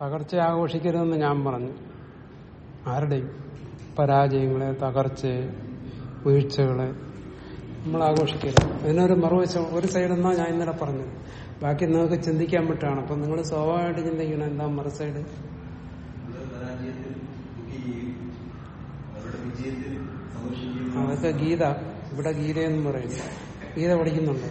തകർച്ച ആഘോഷിക്കരുതെന്ന് ഞാൻ പറഞ്ഞു ആരുടെയും പരാജയങ്ങളെ തകർച്ചയെ വീഴ്ചകളെ നമ്മൾ ആഘോഷിക്കരുത് അതിനൊരു മറുവശം ഒരു സൈഡെന്നാ ഞാൻ ഇന്നലെ പറഞ്ഞത് ബാക്കി നിങ്ങൾക്ക് ചിന്തിക്കാൻ പറ്റുകയാണ് അപ്പൊ നിങ്ങൾ സ്വാഭാവികമായിട്ട് ചിന്തിക്കണം എന്താ മറു സൈഡ് നമ്മുടെ പരാജയത്തിൽ ദുഃഖി ചെയ്യും അവരുടെ വിജയത്തിൽ സന്തോഷിക്കും അതൊക്കെ ഗീത ഇവിടെ ഗീതയെന്ന് പറയുന്നു ഗീത പഠിക്കുന്നുണ്ട്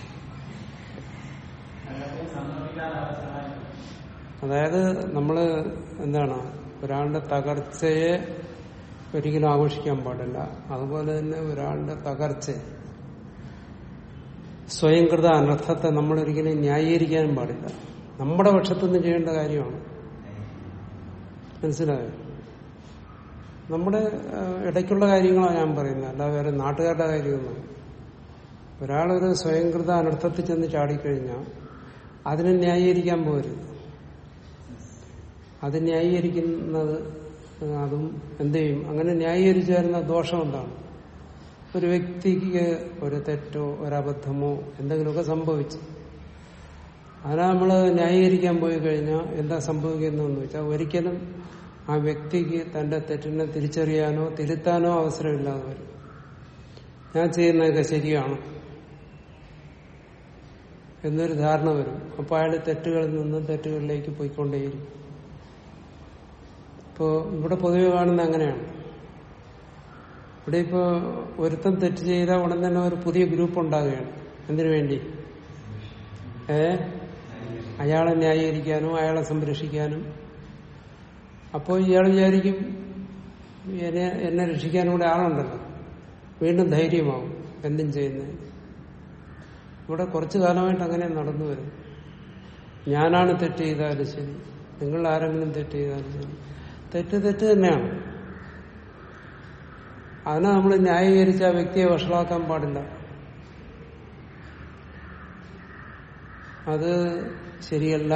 അതായത് നമ്മള് എന്താണ് ഒരാളുടെ തകർച്ചയെ ഒരിക്കലും ആഘോഷിക്കാൻ പാടില്ല അതുപോലെ തന്നെ ഒരാളുടെ തകർച്ച സ്വയംകൃത അനർത്ഥത്തെ നമ്മൾ ഒരിക്കലും ന്യായീകരിക്കാനും പാടില്ല നമ്മുടെ പക്ഷത്തുനിന്ന് ചെയ്യേണ്ട കാര്യമാണ് മനസ്സിലായോ നമ്മുടെ ആ, ഇടയ്ക്കുള്ള കാര്യങ്ങളാണ് ഞാൻ പറയുന്നത് അല്ല വേറെ നാട്ടുകാരുടെ കാര്യമൊന്നും ഒരാളൊരു സ്വയംകൃത അനർത്ഥത്തിൽ ചെന്ന് ചാടിക്കഴിഞ്ഞാൽ അതിനെ ന്യായീകരിക്കാൻ പോരുത് അത് ന്യായീകരിക്കുന്നത് അതും എന്ത് ചെയ്യും അങ്ങനെ ന്യായീകരിച്ചു വരുന്ന ദോഷം എന്താണ് ഒരു വ്യക്തിക്ക് ഒരു തെറ്റോ ഒരബദ്ധമോ എന്തെങ്കിലുമൊക്കെ സംഭവിച്ചു അതിനെ നമ്മൾ ന്യായീകരിക്കാൻ പോയി കഴിഞ്ഞാൽ എന്താ സംഭവിക്കുന്നതെന്ന് വെച്ചാൽ ഒരിക്കലും ആ വ്യക്തിക്ക് തന്റെ തെറ്റിനെ തിരിച്ചറിയാനോ തിരുത്താനോ അവസരമില്ലാതെ വരും ഞാൻ ചെയ്യുന്നതൊക്കെ ശരിയാണ് എന്നൊരു ധാരണ വരും അപ്പൊ അയാൾ തെറ്റുകളിൽ നിന്ന് തെറ്റുകളിലേക്ക് പോയിക്കൊണ്ടേയിരിക്കും ഇപ്പോ ഇവിടെ പൊതുവെ കാണുന്ന അങ്ങനെയാണ് ഇവിടെ ഇപ്പോ ഒരുത്തൻ തെറ്റ് ചെയ്താൽ ഉടൻ തന്നെ ഒരു പുതിയ ഗ്രൂപ്പ് ഉണ്ടാകുകയാണ് എന്തിനു വേണ്ടി ഏ അയാളെ ന്യായീകരിക്കാനും അയാളെ സംരക്ഷിക്കാനും അപ്പോൾ ഇയാൾ വിചാരിക്കും എന്നെ എന്നെ രക്ഷിക്കാനും കൂടെ ആളുണ്ടല്ലോ വീണ്ടും ധൈര്യമാവും എന്തും ചെയ്യുന്നത് ഇവിടെ കുറച്ചു കാലമായിട്ട് അങ്ങനെ നടന്നു വരും ഞാനാണ് തെറ്റ് ചെയ്താലും ശരി നിങ്ങൾ ആരെങ്കിലും തെറ്റ് ചെയ്താലും ശരി തെറ്റ് തെറ്റ് തന്നെയാണ് അതിനെ നമ്മൾ ന്യായീകരിച്ച ആ വ്യക്തിയെ വഷളാക്കാൻ പാടില്ല അത് ശരിയല്ല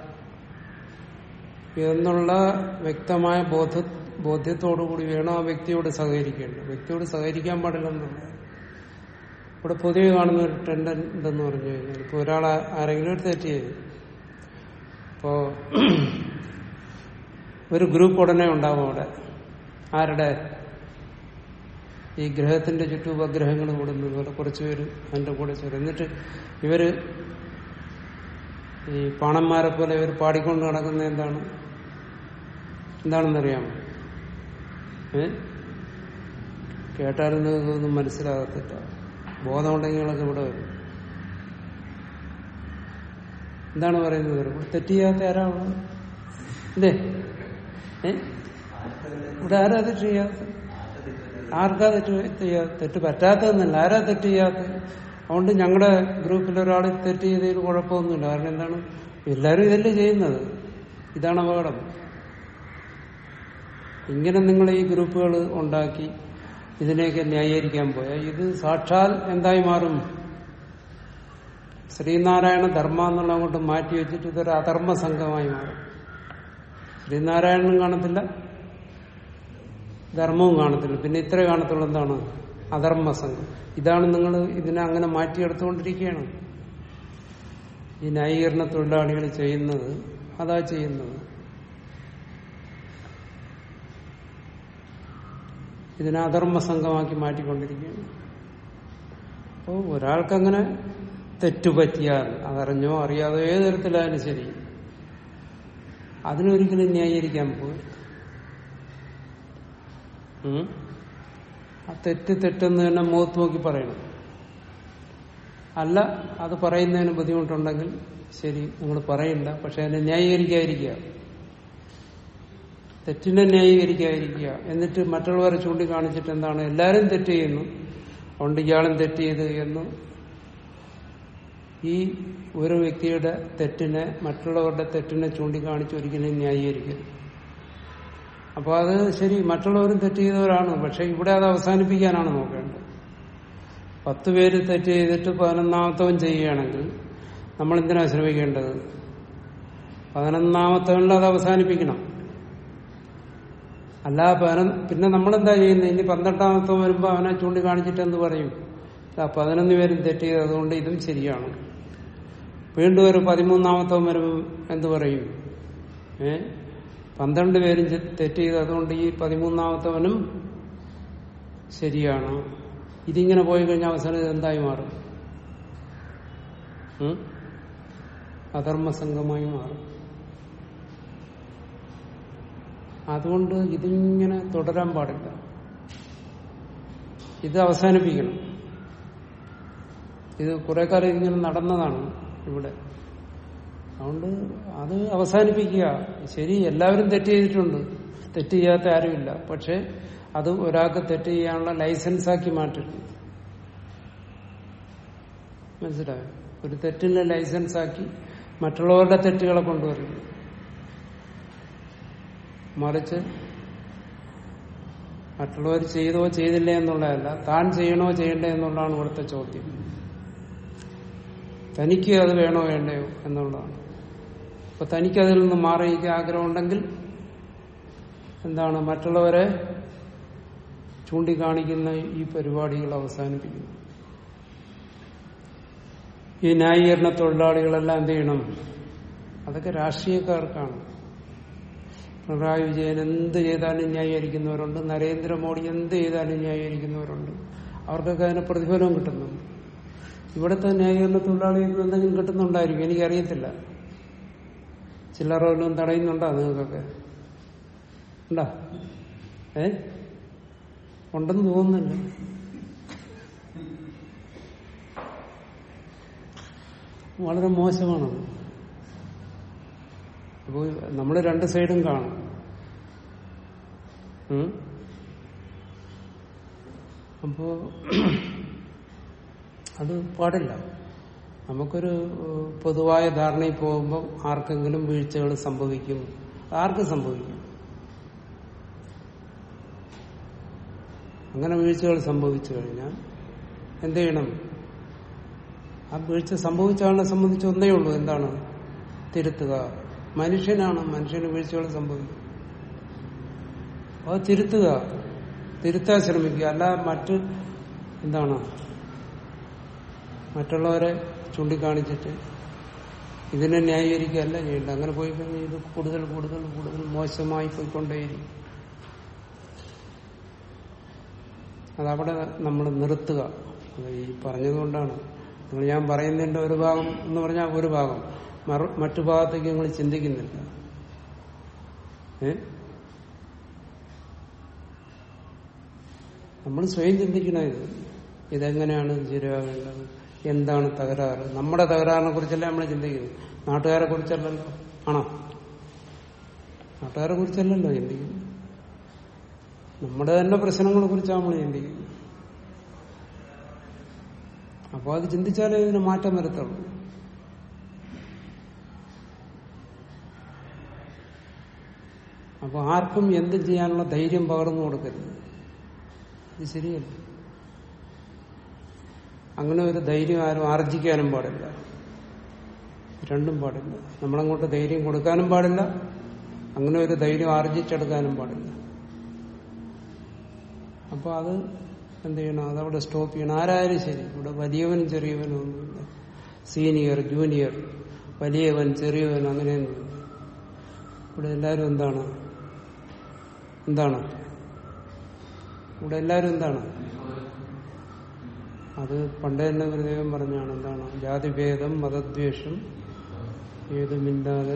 എന്നുള്ള വ്യക്തമായ ബോധ ബോധ്യത്തോടുകൂടി വേണം ആ വ്യക്തിയോട് സഹകരിക്കേണ്ടത് വ്യക്തിയോട് സഹകരിക്കാൻ പാടില്ലെന്നുള്ള ഇവിടെ പൊതുവെ കാണുന്ന ഒരു ട്രെൻഡ് എന്തെന്ന് പറഞ്ഞു കഴിഞ്ഞാൽ ഇപ്പൊ ഒരാൾ ആരെങ്കിലും ഒരു തെറ്റ് ചെയ്തു ഇപ്പോ ഒരു ഗ്രൂപ്പ് ഉടനെ ഉണ്ടാവും അവിടെ ആരുടെ ഈ ഗ്രഹത്തിന്റെ ചുറ്റും ഉപഗ്രഹങ്ങൾ കൂടുന്നത് പോലെ കുറച്ചുപേര് അതിന്റെ കൂടെ ചേരും എന്നിട്ട് ഇവര് ഈ പാണന്മാരെ പോലെ ഇവർ പാടിക്കൊണ്ട് നടക്കുന്ന എന്താണ് എന്താണെന്നറിയാമോ ഏ കേട്ടാലും ഇതൊന്നും മനസ്സിലാകത്തില്ല ബോധമുണ്ടെങ്കിൽ നിങ്ങളൊക്കെ ഇവിടെ വരും എന്താണ് പറയുന്നത് ഇവിടെ തെറ്റ് ചെയ്യാത്ത ആരാ ഉള്ളത് ഇല്ലേ ഏ ഇവിടെ ആരാ തെറ്റ് ചെയ്യാത്ത ആർക്കാ തെറ്റ് ചെയ്യാ തെറ്റ് പറ്റാത്തതെന്നല്ല ആരാ തെറ്റ് ചെയ്യാത്തത് അതുകൊണ്ട് ഞങ്ങളുടെ ഗ്രൂപ്പിൽ ഒരാൾ തെറ്റ് ചെയ്തതിൽ കുഴപ്പമൊന്നുമില്ല കാരണം എന്താണ് എല്ലാവരും ഇതല്ലേ ചെയ്യുന്നത് ഇതാണ് അപകടം ഇങ്ങനെ നിങ്ങൾ ഈ ഗ്രൂപ്പുകൾ ഉണ്ടാക്കി ഇതിനെയൊക്കെ ന്യായീകരിക്കാൻ പോയാൽ ഇത് സാക്ഷാൽ എന്തായി മാറും ശ്രീനാരായണ ധർമ്മ എന്നുള്ള അങ്ങോട്ട് മാറ്റി വെച്ചിട്ട് ഇതൊരു അധർമ്മ സംഘമായി മാറും ശ്രീനാരായണനും കാണത്തില്ല ധർമ്മവും കാണത്തില്ല പിന്നെ ഇത്രേ കാണത്തുള്ളൂ എന്താണ് അധർമ്മ സംഘം ഇതാണ് നിങ്ങൾ ഇതിനെ അങ്ങനെ മാറ്റിയെടുത്തുകൊണ്ടിരിക്കുകയാണ് ഈ ന്യായീകരണ തൊഴിലാളികൾ ചെയ്യുന്നത് അതാ ചെയ്യുന്നത് ഇതിനെ അധർമ്മ സംഘമാക്കി മാറ്റിക്കൊണ്ടിരിക്കുകയാണ് അപ്പോൾ ഒരാൾക്കങ്ങനെ തെറ്റുപറ്റിയാൽ അതറിഞ്ഞോ അറിയാതോ ഏത് തരത്തിലായാലും ശരി അതിനൊരിക്കലും ന്യായീകരിക്കാൻ പോയി ഉം. ആ തെറ്റ് തെറ്റെന്ന് തന്നെ മുഖത്ത് നോക്കി പറയണം അല്ല അത് പറയുന്നതിന് ബുദ്ധിമുട്ടുണ്ടെങ്കിൽ ശരി നിങ്ങൾ പറയില്ല പക്ഷെ അതിനെ ന്യായീകരിക്കാതിരിക്കുക തെറ്റിനെ ന്യായീകരിക്കാതിരിക്കുക എന്നിട്ട് മറ്റുള്ളവരെ ചൂണ്ടിക്കാണിച്ചിട്ട് എന്താണ് എല്ലാവരും തെറ്റ് ചെയ്യുന്നു അതുകൊണ്ട് ഇയാളും തെറ്റ് ചെയ്ത് എന്ന് ഈ ഒരു വ്യക്തിയുടെ തെറ്റിനെ മറ്റുള്ളവരുടെ തെറ്റിനെ ചൂണ്ടിക്കാണിച്ച് ഒരിക്കലും ന്യായീകരിക്കരുത് അപ്പോൾ അത് ശരി മറ്റുള്ളവരും തെറ്റ് ചെയ്തവരാണ് പക്ഷെ ഇവിടെ അത് അവസാനിപ്പിക്കാനാണ് നോക്കേണ്ടത് പത്ത് പേര് തെറ്റ് ചെയ്തിട്ട് പതിനൊന്നാമത്തവൻ ചെയ്യുകയാണെങ്കിൽ നമ്മൾ എന്തിനാ ശ്രമിക്കേണ്ടത് പതിനൊന്നാമത്തവനിൽ അത് അവസാനിപ്പിക്കണം അല്ല പതിനൊന്ന് പിന്നെ നമ്മളെന്താ ചെയ്യുന്നത് ഇനി പന്ത്രണ്ടാമത്തവൻ വരുമ്പോൾ അവനെ ചൂണ്ടിക്കാണിച്ചിട്ട് എന്ത് പറയും ആ പതിനൊന്ന് പേരും തെറ്റ് ചെയ്ത് അതുകൊണ്ട് ഇതും ശരിയാണ് വീണ്ടും ഒരു പതിമൂന്നാമത്തവൻ വരുമ്പോൾ എന്ത് പറയും ഏ പന്ത്രണ്ട് പേരും ചെ- തെറ്റ് ചെയ്ത് അതുകൊണ്ട് ഈ പതിമൂന്നാമത്തവനും ശരിയാണ് ഇതിങ്ങനെ പോയി കഴിഞ്ഞാൽ അവസാനം ഇത് എന്തായി മാറും ഉം? അധർമ്മസംഘമായി മാറും അതുകൊണ്ട് ഇതിങ്ങനെ തുടരാൻ പാടില്ല ഇത് അവസാനിപ്പിക്കണം ഇത് കുറെ കാലം ഇതിങ്ങനെ നടന്നതാണ് ഇവിടെ അതുകൊണ്ട് അത് അവസാനിപ്പിക്കുക ശരി എല്ലാവരും തെറ്റ് ചെയ്തിട്ടുണ്ട് തെറ്റ് ചെയ്യാത്ത ആരുമില്ല പക്ഷെ അത് ഒരാൾക്ക് തെറ്റ് ചെയ്യാനുള്ള ലൈസൻസ് ആക്കി മാറ്റരുത് മനസ്സിലായോ ഒരു തെറ്റിന്റെ ലൈസൻസ് ആക്കി മറ്റുള്ളവരുടെ തെറ്റുകളെ കൊണ്ടുവരുന്നു മറിച്ച് മറ്റുള്ളവർ ചെയ്തോ ചെയ്തില്ലേ എന്നുള്ളതല്ല താൻ ചെയ്യണോ ചെയ്യണ്ടേ എന്നുള്ളതാണ് ഇവിടുത്തെ ചോദ്യം തനിക്ക് അത് വേണോ വേണ്ടയോ എന്നുള്ളതാണ് അപ്പൊ തനിക്ക് അതിൽ നിന്ന് മാറിയിരിക്കാൻ ആഗ്രഹമുണ്ടെങ്കിൽ എന്താണ് മറ്റുള്ളവരെ ചൂണ്ടിക്കാണിക്കുന്ന ഈ പരിപാടികൾ അവസാനിപ്പിക്കുന്നു ഈ ന്യായീകരണ തൊഴിലാളികളെല്ലാം എന്ത് ചെയ്യണം അതൊക്കെ രാഷ്ട്രീയക്കാർക്കാണ് പിണറായി വിജയൻ എന്ത് ചെയ്താലും ന്യായീകരിക്കുന്നവരുണ്ട് നരേന്ദ്രമോദി എന്ത് ചെയ്താലും ന്യായീകരിക്കുന്നവരുണ്ട് അവർക്കൊക്കെ അതിന് പ്രതിഫലവും കിട്ടുന്നുണ്ട് ഇവിടുത്തെ ന്യായീകരണ തൊഴിലാളികൾക്ക് എന്തെങ്കിലും കിട്ടുന്നുണ്ടായിരിക്കും എനിക്കറിയത്തില്ല ചില്ലറ വല്ലതും തടയുന്നുണ്ടോ നിങ്ങൾക്കൊക്കെ ഉണ്ടോ ഏ ഉണ്ടെന്ന് തോന്നുന്നില്ല വളരെ മോശമാണത് അപ്പോൾ നമ്മൾ രണ്ട് സൈഡും കാണും ഉം? അപ്പോ അത് പാടില്ല നമുക്കൊരു ഏഹ്, പൊതുവായ ധാരണയിൽ പോകുമ്പോൾ ആർക്കെങ്കിലും വീഴ്ചകൾ സംഭവിക്കും ആർക്ക് സംഭവിക്കും അങ്ങനെ വീഴ്ചകൾ സംഭവിച്ചു കഴിഞ്ഞാൽ എന്ത് ചെയ്യണം ആ വീഴ്ച സംഭവിച്ച ആളിനെ സംബന്ധിച്ച് ഒന്നേ ഉള്ളൂ എന്താണ് തിരുത്തുക മനുഷ്യനാണ് മനുഷ്യന് വീഴ്ചകൾ സംഭവിക്കും അത് തിരുത്തുക തിരുത്താൻ ശ്രമിക്കുക അല്ല മറ്റ് എന്താണ് മറ്റുള്ളവരെ ചൂണ്ടിക്കാണിച്ചിട്ട് ഇതിനെ ന്യായീകരിക്കുകയല്ല ചെയ്യേണ്ടത് അങ്ങനെ പോയി കഴിഞ്ഞാൽ ഇത് കൂടുതൽ കൂടുതൽ കൂടുതൽ മോശമായി പോയിക്കൊണ്ടേയിരിക്കും അതവിടെ നമ്മൾ നിർത്തുക അത് ഈ പറഞ്ഞതുകൊണ്ടാണ് നിങ്ങൾ ഞാൻ പറയുന്നതിന്റെ ഒരു ഭാഗം എന്ന് പറഞ്ഞാൽ ഒരു ഭാഗം മറു- മറ്റു ഭാഗത്തേക്ക് നിങ്ങൾ ചിന്തിക്കുന്നില്ല ഏ നമ്മൾ സ്വയം ചിന്തിക്കണം ഇത് ഇതെങ്ങനെയാണ് ശരിയാകേണ്ടത് എന്താണ് തകരാറ് നമ്മുടെ തകരാറിനെ കുറിച്ചല്ല നമ്മൾ ചിന്തിക്കുന്നത് നാട്ടുകാരെ കുറിച്ചല്ലല്ലോ ആണോ നാട്ടുകാരെ കുറിച്ചല്ലല്ലോ ചിന്തിക്കുന്നത് നമ്മുടെ തന്നെ പ്രശ്നങ്ങളെ കുറിച്ചാണ് നമ്മൾ ചിന്തിക്കുന്നത് അപ്പോൾ അത് ചിന്തിച്ചാലേ ഇതിന് മാറ്റം വരത്തുള്ളൂ അപ്പൊ ആർക്കും എന്തും ചെയ്യാനുള്ള ധൈര്യം പകർന്നു കൊടുക്കരുത് ഇത് ശരിയല്ല അങ്ങനെ ഒരു ധൈര്യം ആരും ആർജിക്കാനും പാടില്ല രണ്ടും പാടില്ല നമ്മളങ്ങോട്ട് ധൈര്യം കൊടുക്കാനും പാടില്ല അങ്ങനെ ഒരു ധൈര്യം ആർജിച്ചെടുക്കാനും പാടില്ല അപ്പൊ അത് എന്ത് ചെയ്യണം അതവിടെ സ്റ്റോപ്പ് ചെയ്യണം ആരായാലും ശരി ഇവിടെ വലിയവനും ചെറിയവനും ഒന്നുമില്ല സീനിയർ ജൂനിയർ വലിയവൻ ചെറിയവൻ അങ്ങനെയൊന്നുമില്ല ഇവിടെ എല്ലാവരും എന്താണ് എന്താണ് ഇവിടെ എല്ലാവരും എന്താണ് അത് പണ്ടേ തന്നെ ഗുരുദേവൻ പറഞ്ഞാണ് എന്താണ് ജാതിഭേദം മതദ്വേഷം ഏതുമില്ലാതെ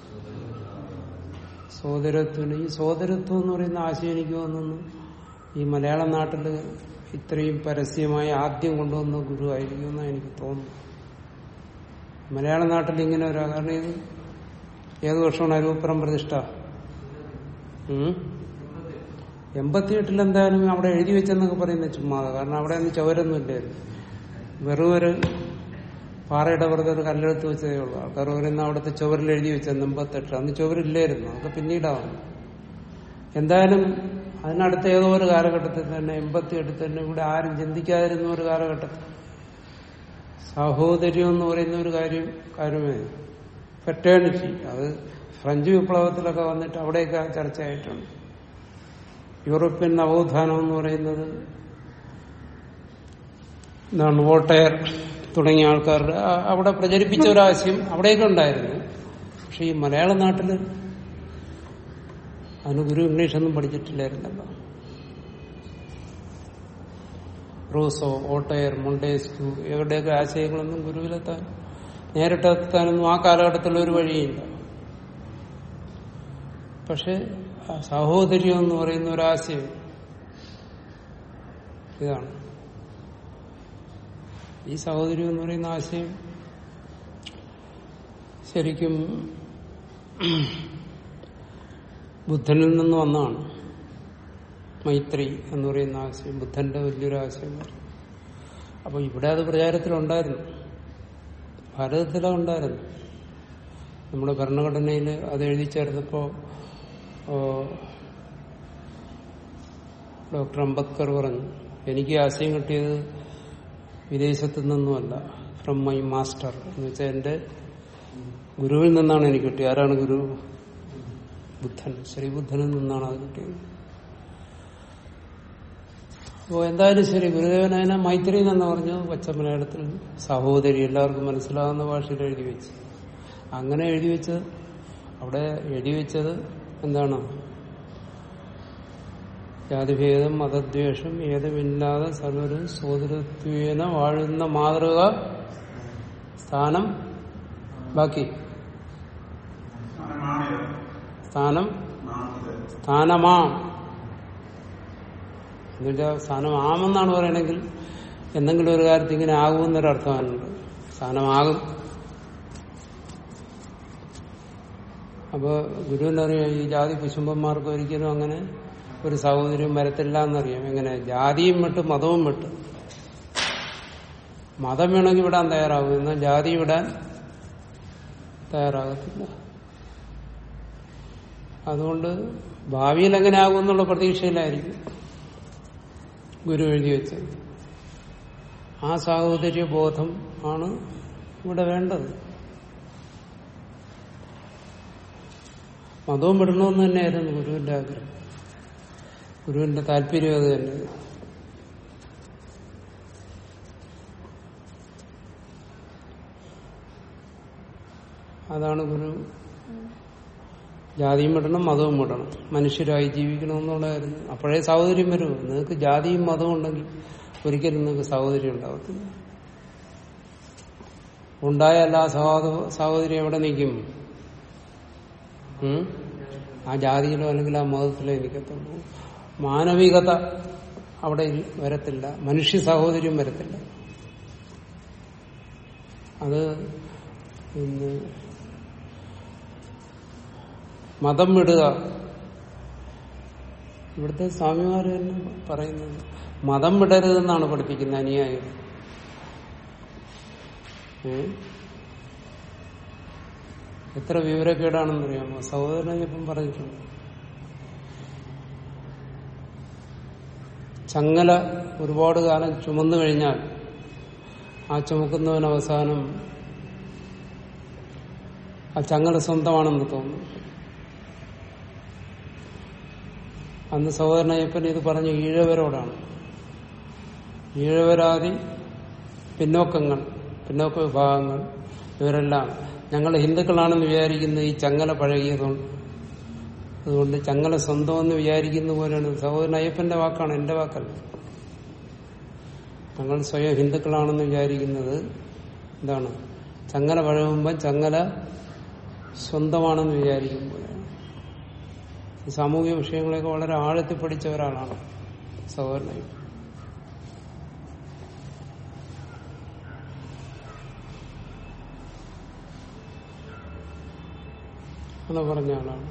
സോദരത്വന് ഈ സോദരത്വം എന്ന് പറയുന്ന ആശയം എനിക്ക് തോന്നുന്നു ഈ മലയാള നാട്ടിൽ ഇത്രയും പരസ്യമായി ആദ്യം കൊണ്ടുവന്ന ഗുരു ആയിരിക്കുമെന്നാണ് എനിക്ക് തോന്നുന്നു മലയാള നാട്ടിൽ ഇങ്ങനെ ഒരു കാരണം ഇത് ഏത് വർഷമാണ് അരൂപ്പുറം പ്രതിഷ്ഠ ഉം? എൺപത്തിയെട്ടിൽ എന്തായാലും അവിടെ എഴുതി വെച്ചെന്നൊക്കെ പറയുന്നത് ചുമ്മാതെ കാരണം അവിടെ ഒന്നും ചുവരൊന്നും ഇല്ലായിരുന്നു വെറും ഒരു പാറയുടെ വെറുതെ ഒരു കല്ലെടുത്ത് വെച്ചതേ ഉള്ളൂ ആൾക്കാർ പറയുന്ന അവിടുത്തെ ചുവരിൽ എഴുതി വെച്ചെന്ന് എൺപത്തെട്ട് അന്ന് ചുവരില്ലായിരുന്നു അതൊക്കെ പിന്നീടാണ് എന്തായാലും അതിനടുത്ത ഏതോ ഒരു കാലഘട്ടത്തിൽ തന്നെ എൺപത്തിയെട്ടിൽ തന്നെ ഇവിടെ ആരും ചിന്തിക്കാതിരുന്ന ഒരു കാലഘട്ടത്തിൽ സഹോദര്യം എന്ന് പറയുന്ന ഒരു കാര്യം കാര്യമേ ഫെറ്റേണിറ്റി അത് ഫ്രഞ്ച് വിപ്ലവത്തിലൊക്കെ വന്നിട്ട് അവിടെയൊക്കെ ചർച്ചയായിട്ടുണ്ട് യൂറോപ്യൻ നവോത്ഥാനം എന്ന് പറയുന്നത് എന്താണ് വോട്ടയർ തുടങ്ങിയ ആൾക്കാരുടെ ആ- അവിടെ പ്രചരിപ്പിച്ച ഒരാശയം അവിടെയൊക്കെ ഉണ്ടായിരുന്നു പക്ഷെ ഈ മലയാള നാട്ടില് അതിന് ഗുരു ഇംഗ്ലീഷൊന്നും പഠിച്ചിട്ടില്ലായിരുന്നല്ലോ റൂസോ ഓട്ടയർ മൊണ്ടേസ്ക്യൂ ഇവരുടെയൊക്കെ ആശയങ്ങളൊന്നും ഗുരുവിലെത്താൻ നേരിട്ടെത്താനൊന്നും ആ കാലഘട്ടത്തിലുള്ള ഒരു വഴിയില്ല പക്ഷെ ആ സഹോദര്യം എന്ന് പറയുന്ന ഒരാശയം ഇതാണ് ഈ സഹോദര്യം എന്ന് പറയുന്ന ആശയം ശരിക്കും ബുദ്ധനിൽ നിന്ന് വന്നതാണ് മൈത്രി എന്ന് പറയുന്ന ആശയം ബുദ്ധന്റെ വലിയൊരു ആശയമാണ് അപ്പൊ ഇവിടെ അത് പ്രചാരത്തിലുണ്ടായിരുന്നു ഭാരതത്തിലും ഉണ്ടായിരുന്നു നമ്മുടെ ഭരണഘടനയിൽ അത് എഴുതി ചേർത്തപ്പോ ഓ, ഡോക്ടർ അംബേദ്കർ പറഞ്ഞു എനിക്ക് ഈ ആശയം കിട്ടിയത് വിദേശത്തു നിന്നുമല്ല ഫ്രം മൈ മാസ്റ്റർ എന്ന് വെച്ചാൽ എന്റെ ഗുരുവിൽ നിന്നാണ് എനിക്ക് കിട്ടിയത് ആരാണ് ഗുരു ബുദ്ധൻ ശ്രീബുദ്ധനിൽ നിന്നാണ് അത് കിട്ടിയത് അപ്പോൾ എന്തായാലും ശരി ഗുരുദേവൻ അതിനെ മൈത്രി എന്ന് പറഞ്ഞു പച്ച മലയാളത്തിൽ സഹോദരി എല്ലാവർക്കും മനസ്സിലാകുന്ന ഭാഷയിൽ എഴുതി വെച്ച് അങ്ങനെ എഴുതി വെച്ച് അവിടെ എഴുതി വെച്ചത് എന്താണ് ജാതിഭേദം മതദ്വേഷം ഏതുമില്ലാതെ സർവരും സോദരത്വേന വാഴുന്ന മാതൃക സ്ഥാനം ബാക്കി സ്ഥാനം സ്ഥാനമാം എന്നുവെച്ചാൽ സ്ഥാനം ആമെന്നാണ് പറയണമെങ്കിൽ എന്തെങ്കിലും ഒരു കാര്യത്തിൽ ഇങ്ങനെ ആകുമെന്നൊരർത്ഥമാണുണ്ട് സ്ഥാനമാകും അപ്പൊ ഗുരുവിനറിയാം ഈ ജാതി കുശുംബന്മാർക്ക് ഒരിക്കലും അങ്ങനെ ഒരു സഹോദര്യം വരത്തില്ല എന്നറിയാം എങ്ങനെ ജാതിയും വിട്ട് മതവും വിട്ട് മതം വേണമെങ്കിൽ വിടാൻ തയ്യാറാകും എന്നാൽ ജാതി വിടാൻ തയ്യാറാകത്തില്ല അതുകൊണ്ട് ഭാവിയിൽ എങ്ങനെ ആകും എന്നുള്ള പ്രതീക്ഷയിലായിരിക്കും ഗുരു എഴുതി വെച്ചത് ആ സാഹോദര്യ ബോധം ആണ് ഇവിടെ വേണ്ടത് മതവും വിടണമെന്ന് തന്നെയായിരുന്നു ഗുരുവിന്റെ ആഗ്രഹം ഗുരുവിന്റെ താല്പര്യം അത് തന്നെ അതാണ് ഗുരു ജാതിയും വിടണം മതവും വിടണം മനുഷ്യരായി ജീവിക്കണമെന്നുള്ളതായിരുന്നു അപ്പോഴേ സഹോദര്യം വരൂ നിങ്ങൾക്ക് ജാതിയും മതവും ഉണ്ടെങ്കിൽ ഒരിക്കലും നിങ്ങൾക്ക് സഹോദര്യം ഉണ്ടാവത്തില്ല ഉണ്ടായാൽ ആ സഹോദ- സഹോദര്യം എവിടെ നിൽക്കും ഉം? ആ ജാതിയിലോ അല്ലെങ്കിൽ ആ മതത്തിലോ നിൽക്കത്തുള്ളൂ മാനവികത അവിടെ ഇൽ- വരത്തില്ല മനുഷ്യ സഹോദര്യം വരത്തില്ല അത് പിന്നെ മതം വിടുക ഇവിടുത്തെ സ്വാമിമാര് തന്നെ പറയുന്നത് മതം വിടരുതെന്നാണ് പഠിപ്പിക്കുന്നത് അനുയായികൾ ഏ? എത്ര വിവരക്കേടാണെന്ന് അറിയാമോ സഹോദരൻ ഇപ്പം പറഞ്ഞിട്ടുണ്ട് ചങ്ങല ഒരുപാട് കാലം ചുമന്നു കഴിഞ്ഞാൽ ആ ചുമക്കുന്നവൻ അവസാനം ആ ചങ്ങല സ്വന്തമാണെന്ന് തോന്നുന്നു അന്ന് സഹോദരനയ്യപ്പൻ ഇത് പറഞ്ഞു ഈഴവരോടാണ് ഈഴവരാതി പിന്നോക്കങ്ങൾ പിന്നോക്ക വിഭാഗങ്ങൾ ഇവരെല്ലാം ഞങ്ങൾ ഹിന്ദുക്കളാണെന്ന് വിചാരിക്കുന്ന ഈ ചങ്ങല പഴകിയതുകൊണ്ട് അതുകൊണ്ട് ചങ്ങല സ്വന്തമെന്ന് വിചാരിക്കുന്ന പോലെയാണ് സഹോദരൻ അയ്യപ്പന്റെ വാക്കാണ് എന്റെ വാക്കല്ല ഞങ്ങൾ സ്വയം ഹിന്ദുക്കളാണെന്ന് വിചാരിക്കുന്നത് എന്താണ് ചങ്ങല പഴകുമ്പോൾ ചങ്ങല സ്വന്തമാണെന്ന് വിചാരിക്കുമ്പോഴാണ് ഈ സാമൂഹിക വിഷയങ്ങളെയൊക്കെ വളരെ ആഴത്തിൽ പഠിച്ച ഒരാളാണ് സഹോദരൻ അയ്യപ്പൻ അങ്ങനെ പറഞ്ഞ ആളാണ്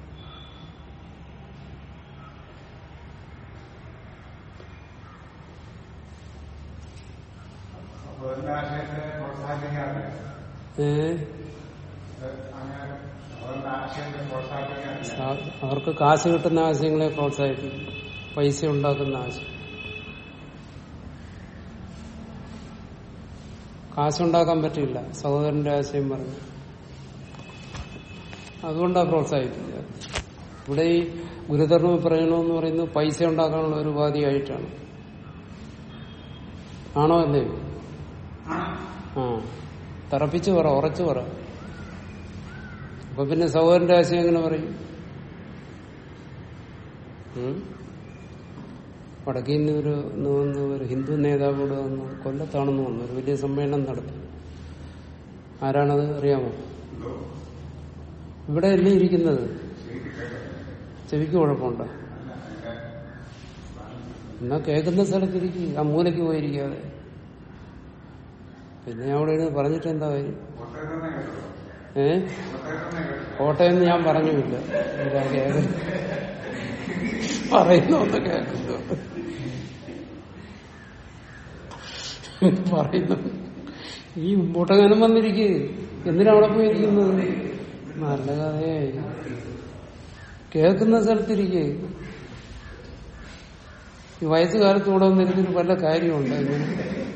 ആശയത്തെ പ്രോത്സാഹിപ്പിക്കാറില്ല ഏ അങ്ങനെ അവരുടെ ആശയത്തെ പ്രോത്സാഹിപ്പിക്കാറില്ല ആ- അവർക്ക് കാശ് കിട്ടുന്ന ആശയങ്ങളെ പ്രോത്സാഹിപ്പിക്കും പൈസ ഉണ്ടാക്കുന്ന ആശയം കാശുണ്ടാക്കാൻ പറ്റില്ല സഹോദരന്റെ ആശയം പറഞ്ഞു അതുകൊണ്ടാണ് പ്രോത്സാഹിപ്പിക്കുക ഇവിടെ ഈ ഗുരുധർമ്മ പ്രയോജനം പറയുന്നത് പൈസ ഉണ്ടാക്കാനുള്ള ഒരു ഉപാധിയായിട്ടാണ് ആണോ അല്ലേ ആ തറപ്പിച്ച് പറ ഉറച്ചു പറ അപ്പൊ പിന്നെ സഹോദരന്റെ ആശയം എങ്ങനെ പറയും ഉം? വടക്കേ നിന്ന് ഒരു ഇന്ന് വന്ന് ഒരു ഹിന്ദു നേതാവ് കൂടെ വന്ന് കൊല്ലത്താണെന്ന് വന്നു ഒരു വലിയ സമ്മേളനം നടത്തി ആരാണത് അറിയാമോ എന്തോ ഇവിടെ അല്ലേ ഇരിക്കുന്നത് ശരിക്ക് കേട്ടോ ചെവിക്ക് കുഴപ്പമുണ്ടോ അല്ല അതിന്റെ എന്നാ കേൾക്കുന്ന സ്ഥലത്തിരിക്കും ആ മൂലയ്ക്ക് പോയിരിക്കാതെ പിന്നെ അവിടെ ഇരുന്ന് പറഞ്ഞിട്ട് എന്താ കാര്യം കോട്ടയത്ത് തന്നെ കേട്ടോ ഏ കോട്ടയത്ത് തന്നെ കേട്ടോ കോട്ടയം എന്ന് ഞാൻ പറഞ്ഞില്ല ഇതാ കേൾക്കുന്നു പറയുന്ന ഒന്ന് കേൾക്കുന്നു പറയുന്നു ഈ മുമ്പോട്ടെങ്ങാനും വന്നിരിക്കുക എന്തിനാ അവിടെ പോയിരിക്കുന്നത് നല്ല കഥയായി കേൾക്കുന്ന സ്ഥലത്തിരിക്കുക ഈ വയസ്സുകാലത്ത് ഇവിടെ വന്നിരുന്നിട്ട് വല്ല കാര്യമുണ്ട് ഇങ്ങനെ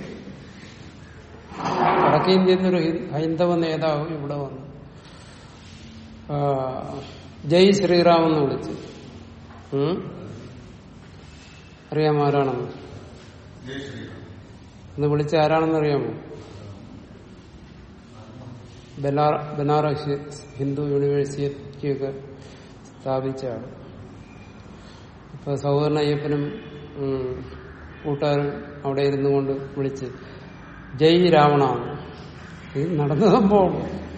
വടക്കേ ഇന്ത്യയിൽ നിന്നൊരു ഹി- ഹൈന്ദവ നേതാവ് ഇവിടെ വന്നു ആ, ജയ് ശ്രീറാം എന്ന് വിളിച്ച് ഉം? അറിയാമോ ആരാണെന്ന് ജയ് ശ്രീറാം എന്ന് വിളിച്ച ആരാണെന്ന് അറിയാമോ ബനാറ- ബനാറസ് ഹിന്ദു യൂണിവേഴ്സിറ്റിയൊക്കെ സ്ഥാപിച്ച ആള് ഇപ്പൊ സഹോദരൻ അയ്യപ്പനും ഉം, കൂട്ടുകാരും അവിടെ ഇരുന്നു കൊണ്ട് വിളിച്ച് ജയ് രാവണ ഇത് നടന്ന സംഭവം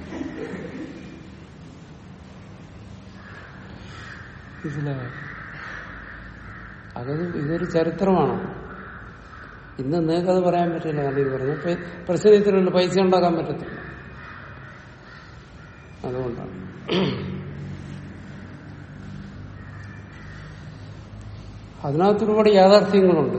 മനസ്സിലായോ അത് ഇതൊരു ചരിത്രമാണ് ഇന്ന് നിങ്ങൾക്കത് പറയാൻ പറ്റില്ല കാരണം ഇത് പറഞ്ഞു ഇപ്പൊ പ്രശ്നം ഇത്രയുള്ളൂ പൈസ ഉണ്ടാക്കാൻ പറ്റത്തില്ല അതുകൊണ്ടാണ് അതിനകത്ത് ഒരുപാട് യാഥാർത്ഥ്യങ്ങളുണ്ട്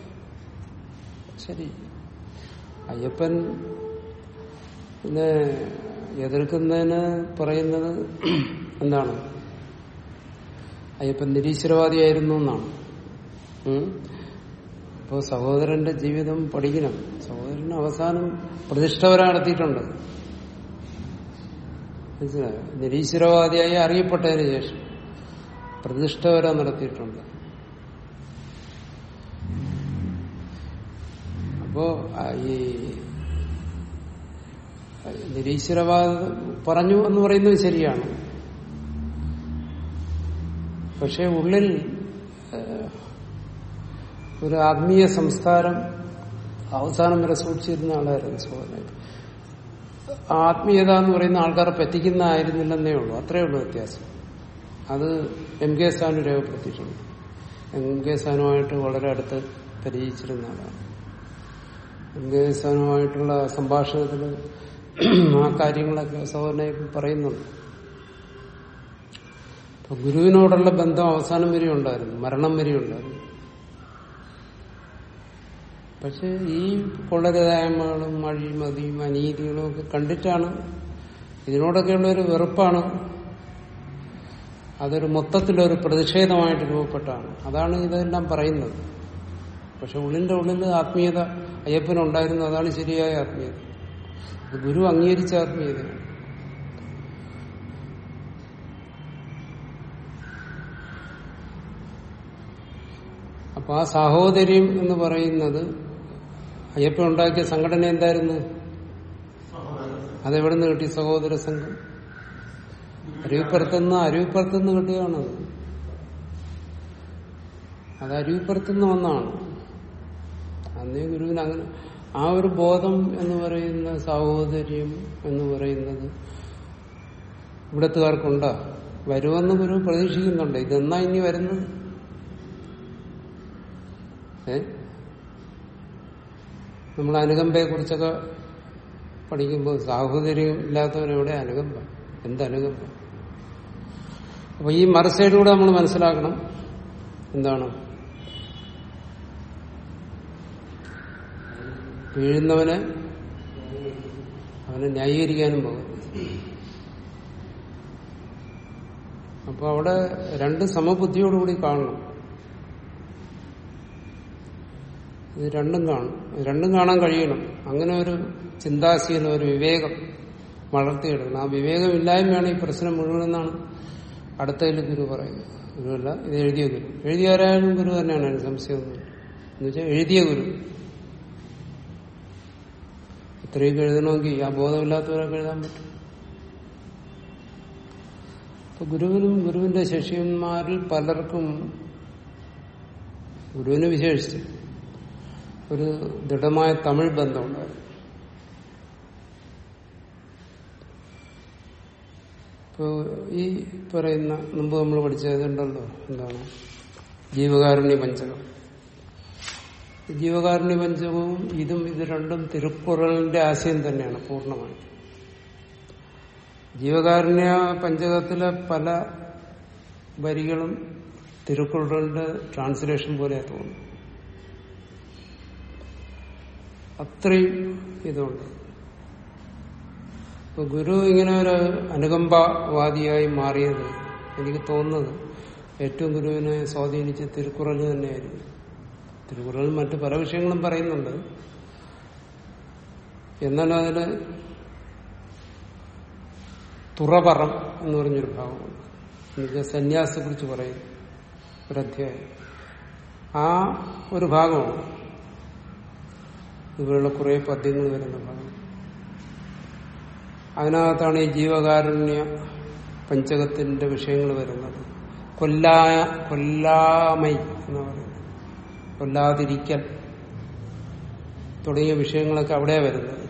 ശരി അയ്യപ്പൻ പിന്നെ എതിർക്കുന്നതിന് പറയുന്നത് എന്താണ് അയ്യപ്പൻ നിരീശ്വരവാദിയായിരുന്നു എന്നാണ് ഉം. അപ്പോ സഹോദരന്റെ ജീവിതം പഠിക്കണം സഹോദരൻ അവസാനം പ്രതിഷ്ഠ വരെ നടത്തിയിട്ടുണ്ട് മനസ്സിലായോ നിരീശ്വരവാദിയായി അറിയപ്പെട്ടതിന് ശേഷം പ്രതിഷ്ഠ വരെ നടത്തിയിട്ടുണ്ട് അപ്പോ ആ, ഈ നിരീശ്വരവാദം പറഞ്ഞു എന്ന് പറയുന്നത് ശരിയാണ് പക്ഷെ ഉള്ളിൽ ഏഹ്, ഒരു ആത്മീയ സംസ്കാരം അവസാനം വരെ സൂക്ഷിച്ചിരുന്ന ആളായിരുന്നു സോദരൻ ആത്മീയത എന്ന് പറയുന്ന ആൾക്കാരെ പറ്റിക്കുന്ന ആയിരുന്നില്ലെന്നേ ഉള്ളൂ അത്രേ ഉള്ളൂ വ്യത്യാസം അത് എം കെ സ്ഥാനു രേഖപ്പെടുത്തിയിട്ടുണ്ട് എം കെ സ്ഥാനുമായിട്ട് വളരെ അടുത്ത് പരിചയിച്ചിരുന്ന ആളാണ് എം കെ സ്ഥാനുമായിട്ടുള്ള സംഭാഷണത്തിൽ ആ കാര്യങ്ങളൊക്കെ സഹോദരനെ പറയുന്നുണ്ട് അപ്പൊ ഗുരുവിനോടുള്ള ബന്ധം അവസാനം വരെ ഉണ്ടായിരുന്നു മരണം വരെ ഉണ്ടായിരുന്നു പക്ഷെ ഈ കൊള്ളരുതായ്മകളും അഴിമതിയും അനീതികളും ഒക്കെ കണ്ടിട്ടാണ് ഇതിനോടൊക്കെയുള്ള ഒരു വെറുപ്പാണ് അതൊരു മൊത്തത്തിലൊരു പ്രതിഷേധമായിട്ട് രൂപപ്പെട്ടാണ് അതാണ് ഇതെല്ലാം പറയുന്നത് പക്ഷെ ഉള്ളിന്റെ ഉള്ളിൽ ആത്മീയത അയ്യപ്പനുണ്ടായിരുന്നു അതാണ് ശരിയായ ആത്മീയത അത് ഗുരു അംഗീകരിച്ച ആത്മീയതയാണ് അപ്പൊ ആ സാഹോദര്യം എന്ന് പറയുന്നത് അയ്യപ്പൻ ഉണ്ടാക്കിയ സംഘടന എന്തായിരുന്നു അതെവിടെ നിന്ന് കിട്ടി സഹോദര സംഘം അരുവിപ്പുറത്തുനിന്ന് അരുവിപ്പുറത്തുനിന്ന് കിട്ടിയതാണത് അത് അരുവിപ്പുറത്തുനിന്ന് വന്നാണ് അന്നേ ഗുരുവിന് അങ്ങനെ ആ ഒരു ബോധം എന്ന് പറയുന്ന സാഹോദര്യം എന്ന് പറയുന്നത് ഇവിടത്തുകാർക്കുണ്ടോ വരുമെന്ന് ഗുരു പ്രതീക്ഷിക്കുന്നുണ്ട് ഇതെന്നാ ഇനി വരുന്നത് ഏ നമ്മൾ അനുകമ്പയെ കുറിച്ചൊക്കെ പഠിക്കുമ്പോൾ സാഹോദര്യം ഇല്ലാത്തവരെവിടെ അനുകമ്പ എന്ത് അനുകമ്പ അപ്പൊ ഈ മറുസൈഡിലൂടെ നമ്മൾ മനസ്സിലാക്കണം എന്താണ് വീഴുന്നവനെ അവനെ ന്യായീകരിക്കാനും പോകും അപ്പൊ അവിടെ രണ്ട് സമബുദ്ധിയോടുകൂടി കാണണം ഇത് രണ്ടും കാണും ഇത് രണ്ടും കാണാൻ കഴിയണം അങ്ങനെ ഒരു ചിന്താശീലം ഒരു വിവേകം വളർത്തിയെടുക്കണം ആ വിവേകമില്ലായ്മയാണ് ഈ പ്രശ്നം മുഴുവനെന്നാണ് അടുത്തതിൽ ഗുരു പറയുന്നത് ഗുരുവല്ല ഇത് എഴുതിയ ഗുരു എഴുതിയാരായാലും ഗുരു തന്നെയാണ് അതിന് സംശയമൊന്നുമില്ല എന്നുവെച്ചാൽ എഴുതിയ ഗുരു ഇത്രയൊക്കെ എഴുതണമെങ്കിൽ ആ ബോധമില്ലാത്തവരൊക്കെ എഴുതാൻ പറ്റും അപ്പൊ ഗുരുവിനും ഗുരുവിന്റെ ശിഷ്യന്മാരിൽ പലർക്കും ഗുരുവിന് വിശേഷിച്ച് ഒരു ദൃഢമായ തമിഴ് ബന്ധമുണ്ടായിരുന്നു ഇപ്പോ ഈ പറയുന്ന മുമ്പ് നമ്മൾ പഠിച്ചതുണ്ടല്ലോ എന്താണ് ജീവകാരുണ്യ പഞ്ചകം ജീവകാരുണ്യ പഞ്ചകവും ഇതും ഇത് രണ്ടും തിരുക്കുറളിന്റെ ആശയം തന്നെയാണ് പൂർണ്ണമായിട്ട് ജീവകാരുണ്യ പഞ്ചകത്തിലെ പല വരികളും തിരുക്കുറളുടെ ട്രാൻസ്ലേഷൻ പോലെ തോന്നുന്നു അത്രയും ഇതുണ്ട് ഇപ്പൊ ഗുരു ഇങ്ങനെ ഒരു അനുകമ്പവാദിയായി മാറിയത് എനിക്ക് തോന്നുന്നത് ഏറ്റവും ഗുരുവിനെ സ്വാധീനിച്ച് തിരുക്കുറൽ തന്നെയായിരുന്നു തിരുക്കുറൽ മറ്റു പല വിഷയങ്ങളും പറയുന്നുണ്ട് എന്നാൽ അതില് തുറപറം എന്ന് പറഞ്ഞൊരു ഭാഗമുണ്ട് എന്നുവെച്ചാൽ സന്യാസത്തെ കുറിച്ച് പറയും ഒരധ്യായം ആ ഒരു ഭാഗമാണ് ഇവരുടെ കുറെ പദ്യങ്ങൾ വരുന്ന ഭാഗം അതിനകത്താണ് ഈ ജീവകാരുണ്യ പഞ്ചകത്തിന്റെ വിഷയങ്ങൾ വരുന്നത് കൊല്ലാ കൊല്ലാമൈ എന്ന് പറയുന്നത് കൊല്ലാതിരിക്കൽ തുടങ്ങിയ വിഷയങ്ങളൊക്കെ അവിടെയാണ് വരുന്നത്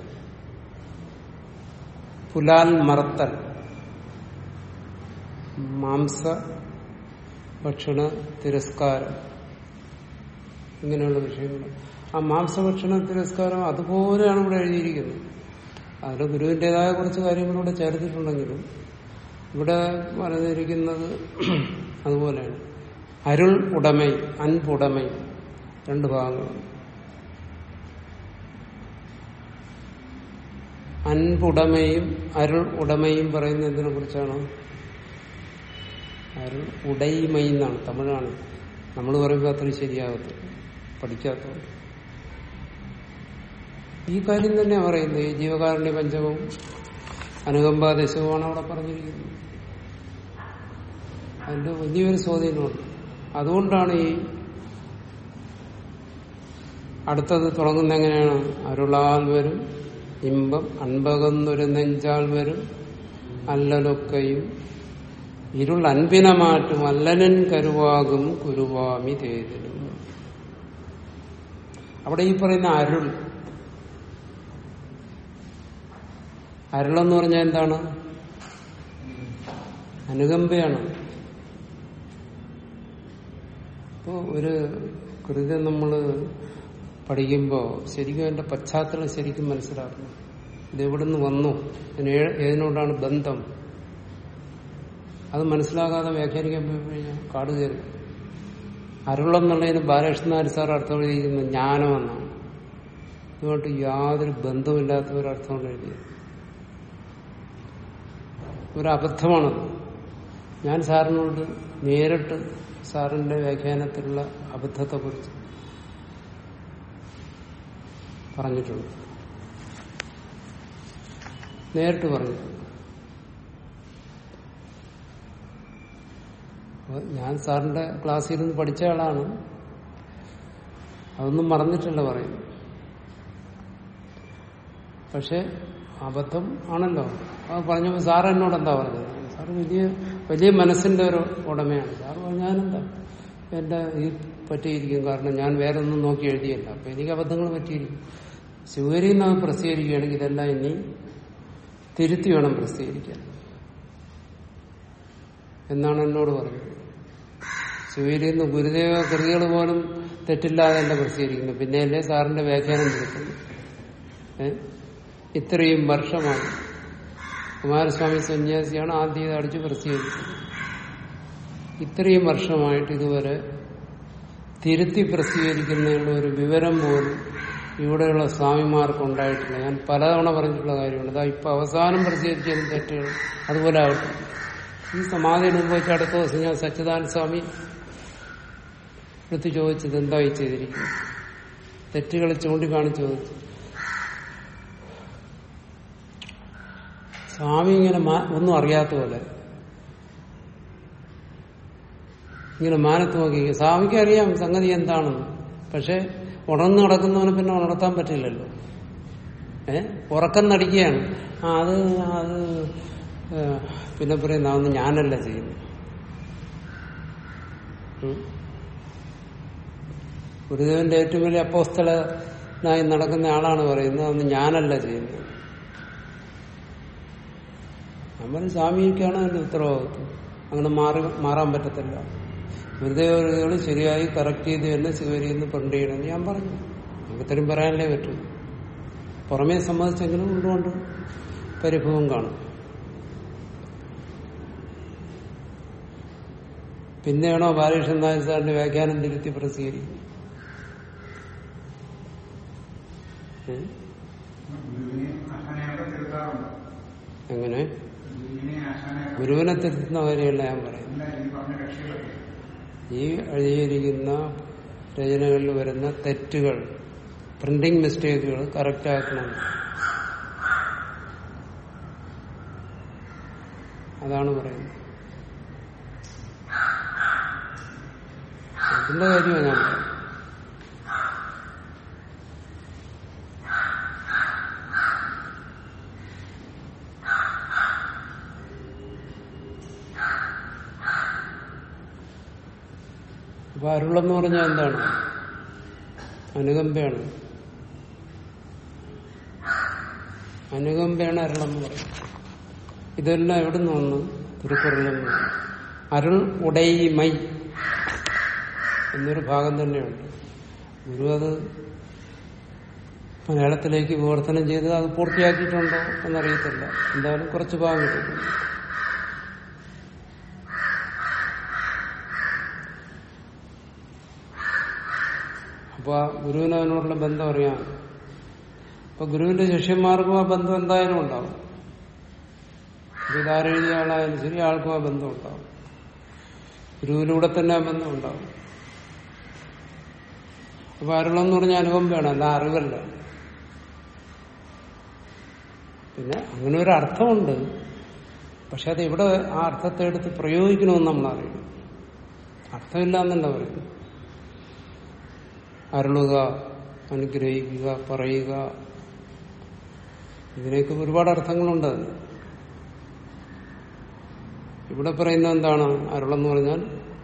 പുലാൽ മറത്തൽ മാംസ ഭക്ഷണ തിരസ്കാരം ഇങ്ങനെയുള്ള വിഷയങ്ങൾ ആ മാംസഭക്ഷണ തിരസ്കാരം അതുപോലെയാണ് ഇവിടെ എഴുതിയിരിക്കുന്നത് അതിൽ ഗുരുവിൻ്റെതായ കുറച്ച് കാര്യങ്ങളിവിടെ ചേർത്തിട്ടുണ്ടെങ്കിലും ഇവിടെ പറഞ്ഞിരിക്കുന്നത് അതുപോലെയാണ് അരുൾ ഉടമൈ അൻപുടമൈ രണ്ട് ഭാഗങ്ങളുണ്ട് അൻപുടമയും അരുൾ ഉടമയും പറയുന്ന എന്തിനെ കുറിച്ചാണ് അരുൾ ഉടൈമൈ എന്നാണ് തമിഴാണ് നമ്മൾ പറയുമ്പോൾ അത്രയും ശരിയാകത്തില്ല പഠിക്കാത്തതുകൊണ്ട് ഈ കാര്യം തന്നെയാണ് പറയുന്നത് ഈ ജീവകാരുണ്യ പഞ്ചകവും അനുകമ്പാദേശവുമാണ് അവിടെ പറഞ്ഞിരിക്കുന്നത് അതിന്റെ വലിയൊരു സ്വാധീനമുണ്ട് അതുകൊണ്ടാണ് ഈ അടുത്തത് തുടങ്ങുന്ന എങ്ങനെയാണ് അരുളാൽ വരും ഇമ്പം അൻപകന്നൊരു നെഞ്ചാൽ വരും അല്ലലൊക്കെയും ഇരുൾ അൻപിനെ മാറ്റും അല്ലനൻ കരുവാകും കുരുവാമി തേതിലും അവിടെ ഈ പറയുന്ന അരുൾ അരുളെന്ന് പറഞ്ഞാൽ എന്താണ് അനുകമ്പയാണ് ഇപ്പോ ഒരു കൃതി നമ്മൾ പഠിക്കുമ്പോൾ ശരിക്കും അതിന്റെ പശ്ചാത്തലം ശരിക്കും മനസ്സിലാക്കണം ഇത് എവിടുന്ന് വന്നു ഇതിന് ഏ- ഏതിനോടാണ് ബന്ധം അത് മനസ്സിലാകാതെ വ്യാഖ്യാനിക്കാൻ പോയി കഴിഞ്ഞാൽ കാട് കയറി അരുളെന്നുള്ളതിന് ബാലകൃഷ്ണനാർ സാർ അർത്ഥം എഴുതിയിരിക്കുന്നത് ജ്ഞാനമെന്നാണ് ഇതുമായിട്ട് യാതൊരു ബന്ധമില്ലാത്ത ഒരു അർത്ഥമാണ് എഴുതിയത് ഒരു അബദ്ധമാണത് ഞാൻ സാറിനോട് നേരിട്ട് സാറിന്റെ വ്യാഖ്യാനത്തിലുള്ള അബദ്ധത്തെക്കുറിച്ച് പറഞ്ഞിട്ടുണ്ട് നേരിട്ട് പറഞ്ഞിട്ടുണ്ട് അപ്പൊ ഞാൻ സാറിന്റെ ക്ലാസ്സിൽ നിന്ന് പഠിച്ച ആളാണ് അതൊന്നും മറന്നിട്ടല്ല പറയുന്നത് പക്ഷെ അബദ്ധം ആണല്ലോ അത് പറഞ്ഞപ്പോൾ സാർ എന്നോട് എന്താ പറഞ്ഞത് സാറ് വലിയ വലിയ മനസ്സിന്റെ ഒരു ഉടമയാണ് സാർ പറഞ്ഞാലെന്താ എന്റെ ഈ പറ്റിയിരിക്കും കാരണം ഞാൻ വേറെ ഒന്നും നോക്കി എഴുതിയല്ല അപ്പൊ എനിക്ക് അബദ്ധങ്ങൾ പറ്റിയിരിക്കും ശിവകരിയിൽ നിന്ന് അത് പ്രസിദ്ധീകരിക്കുകയാണെങ്കിൽ ഇതെല്ലാം ഇനി തിരുത്തി വേണം പ്രസിദ്ധീകരിക്കാൻ എന്നാണ് എന്നോട് പറഞ്ഞത് ശിവകരിയിൽ നിന്ന് ഗുരുദേവ കൃതികൾ പോലും തെറ്റില്ലാതെ അല്ല പ്രസിദ്ധീകരിക്കുന്നത് പിന്നെയല്ലേ സാറിന്റെ വ്യാഖ്യാനം തിരുത്തുന്നു ഏ? ഇത്രയും വർഷമായി കുമാരസ്വാമി സന്യാസിയാണ് ആദ്യം ഇത് അടിച്ച് പ്രസിദ്ധീകരിച്ചത് ഇത്രയും വർഷമായിട്ട് ഇതുവരെ തിരുത്തി പ്രസിദ്ധീകരിക്കുന്നതിനുള്ള ഒരു വിവരം പോലും ഇവിടെയുള്ള സ്വാമിമാർക്ക് ഉണ്ടായിട്ടില്ല ഞാൻ പലതവണ പറഞ്ഞിട്ടുള്ള കാര്യമാണ് ഇതാ ഇപ്പൊ അവസാനം പ്രസിദ്ധീകരിച്ചതും തെറ്റുകൾ അതുപോലെ ആവട്ടെ ഈ സമാധിയിൽ മുമ്പ് വെച്ച് അടുത്ത ദിവസം ഞാൻ സച്ചിദാനന്ദ സ്വാമി എടുത്ത് ചോദിച്ചത് എന്തായി ചെയ്തിരിക്കുന്നത് തെറ്റുകൾ ചൂണ്ടിക്കാണിച്ച് ചോദിച്ചു സ്വാമി ഇങ്ങനെ മാ- ഒന്നും അറിയാത്ത പോലെ ഇങ്ങനെ മാനത്ത് നോക്കി സ്വാമിക്ക് അറിയാം സംഗതി എന്താണെന്ന് പക്ഷെ ഉണർന്നു നടക്കുന്നവന് പിന്നെ ഉണർത്താൻ പറ്റില്ലല്ലോ ഏ ഉറക്കം നടിക്കുകയാണ് ആ അത് അത് ഏ, പിന്നെ പറയുന്ന അതൊന്നും ഞാനല്ല ചെയ്യുന്നു ഉം. ഗുരുദേവന്റെ ഏറ്റവും വലിയ അപ്പോസ്തലനായി നടക്കുന്ന ആളാണ് പറയുന്നത് അന്ന് ഞാനല്ല ചെയ്യുന്നത് നമ്മൾ സ്വാമിക്കാണ് അതിന്റെ ഉത്തരവാദിത്വം അങ്ങനെ മാറി മാറാൻ പറ്റത്തില്ല ഗുരുദേവകൾ ശരിയായി കറക്റ്റ് ചെയ്ത് തന്നെ സ്വീകരിക്കുന്ന പ്രിന്റ് ചെയ്യണമെന്ന് ഞാൻ പറഞ്ഞു നമുക്ക് ഇത്രയും പറയാനല്ലേ പറ്റൂ പുറമേ സമ്മതിച്ചെങ്കിലും ഉള്ളുകൊണ്ട് പരിഭവം കാണും പിന്നെയാണോ ബാലകൃഷ്ണൻ നായർ സാറിന്റെ വ്യാഖ്യാനം തിരുത്തി പ്രസിദ്ധീകരിക്കും ഉം? ഗുരുവിനെ ആശാനെയൊക്കെ തിരുത്താറുണ്ട് എങ്ങനെ ഗുരുവിനെ ആശാനെയൊക്കെ ഗുരുവിനെ തിരുത്തുന്ന കാര്യമല്ല ഞാൻ പറയുന്നത് അല്ല ഈ പറഞ്ഞ കക്ഷികളൊക്കെ ഈ എഴുതിയിരിക്കുന്ന രചനകളിൽ വരുന്ന തെറ്റുകൾ പ്രിന്റിംഗ് മിസ്റ്റേക്കുകൾ കറക്റ്റ് ആക്കണം അതാണ് പറയുന്നത് അതിന്റെ കാര്യമാണ് ഞാൻ പറയുന്നത് അപ്പൊ അരുളെന്ന് പറഞ്ഞാൽ എന്താണ് അനുകമ്പയാണ് അനുകമ്പയാണ് അരുളെന്ന് പറയുന്നത് ഇതെല്ലാം എവിടെ നിന്ന് വന്നു തിരുക്കുറളിൽ നിന്ന് അരുൾ ഉടൈമൈ എന്നൊരു ഭാഗം തന്നെയുണ്ട് ഗുരു അത് മലയാളത്തിലേക്ക് വിവർത്തനം ചെയ്ത് അത് പൂർത്തിയാക്കിയിട്ടുണ്ടോ എന്നറിയത്തില്ല എന്തായാലും കുറച്ച് ഭാഗം കിട്ടിയിട്ടുണ്ട് അപ്പൊ ആ ഗുരുവിന് അതിനോടുള്ള ബന്ധം അറിയാം അപ്പൊ ഗുരുവിന്റെ ശിഷ്യന്മാർക്കും ആ ബന്ധം എന്തായാലും ഉണ്ടാവും ഇതാരെഴുതിയ ആളായാലും ശരി ആൾക്കും ആ ബന്ധം ഉണ്ടാവും ഗുരുവിലൂടെ തന്നെ ആ ബന്ധം ഉണ്ടാവും അപ്പൊ അരുളെന്ന് പറഞ്ഞ അനുകമ്പയാണ് അല്ല അറിവല്ല പിന്നെ അങ്ങനെ ഒരു അർത്ഥമുണ്ട് പക്ഷെ അത് ഇവിടെ ആ അർത്ഥത്തെ എടുത്ത് പ്രയോഗിക്കണമെന്ന് നമ്മൾ അറിയണം അർത്ഥമില്ല എന്നല്ല പറയുന്നത് അരുളുക അനുഗ്രഹിക്കുക പറയുക ഇതിനൊക്കെ ഒരുപാട് അർത്ഥങ്ങളുണ്ട് അതിന്. ഇവിടെ പറയുന്ന എന്താണ് അരുളെന്ന് പറഞ്ഞാൽ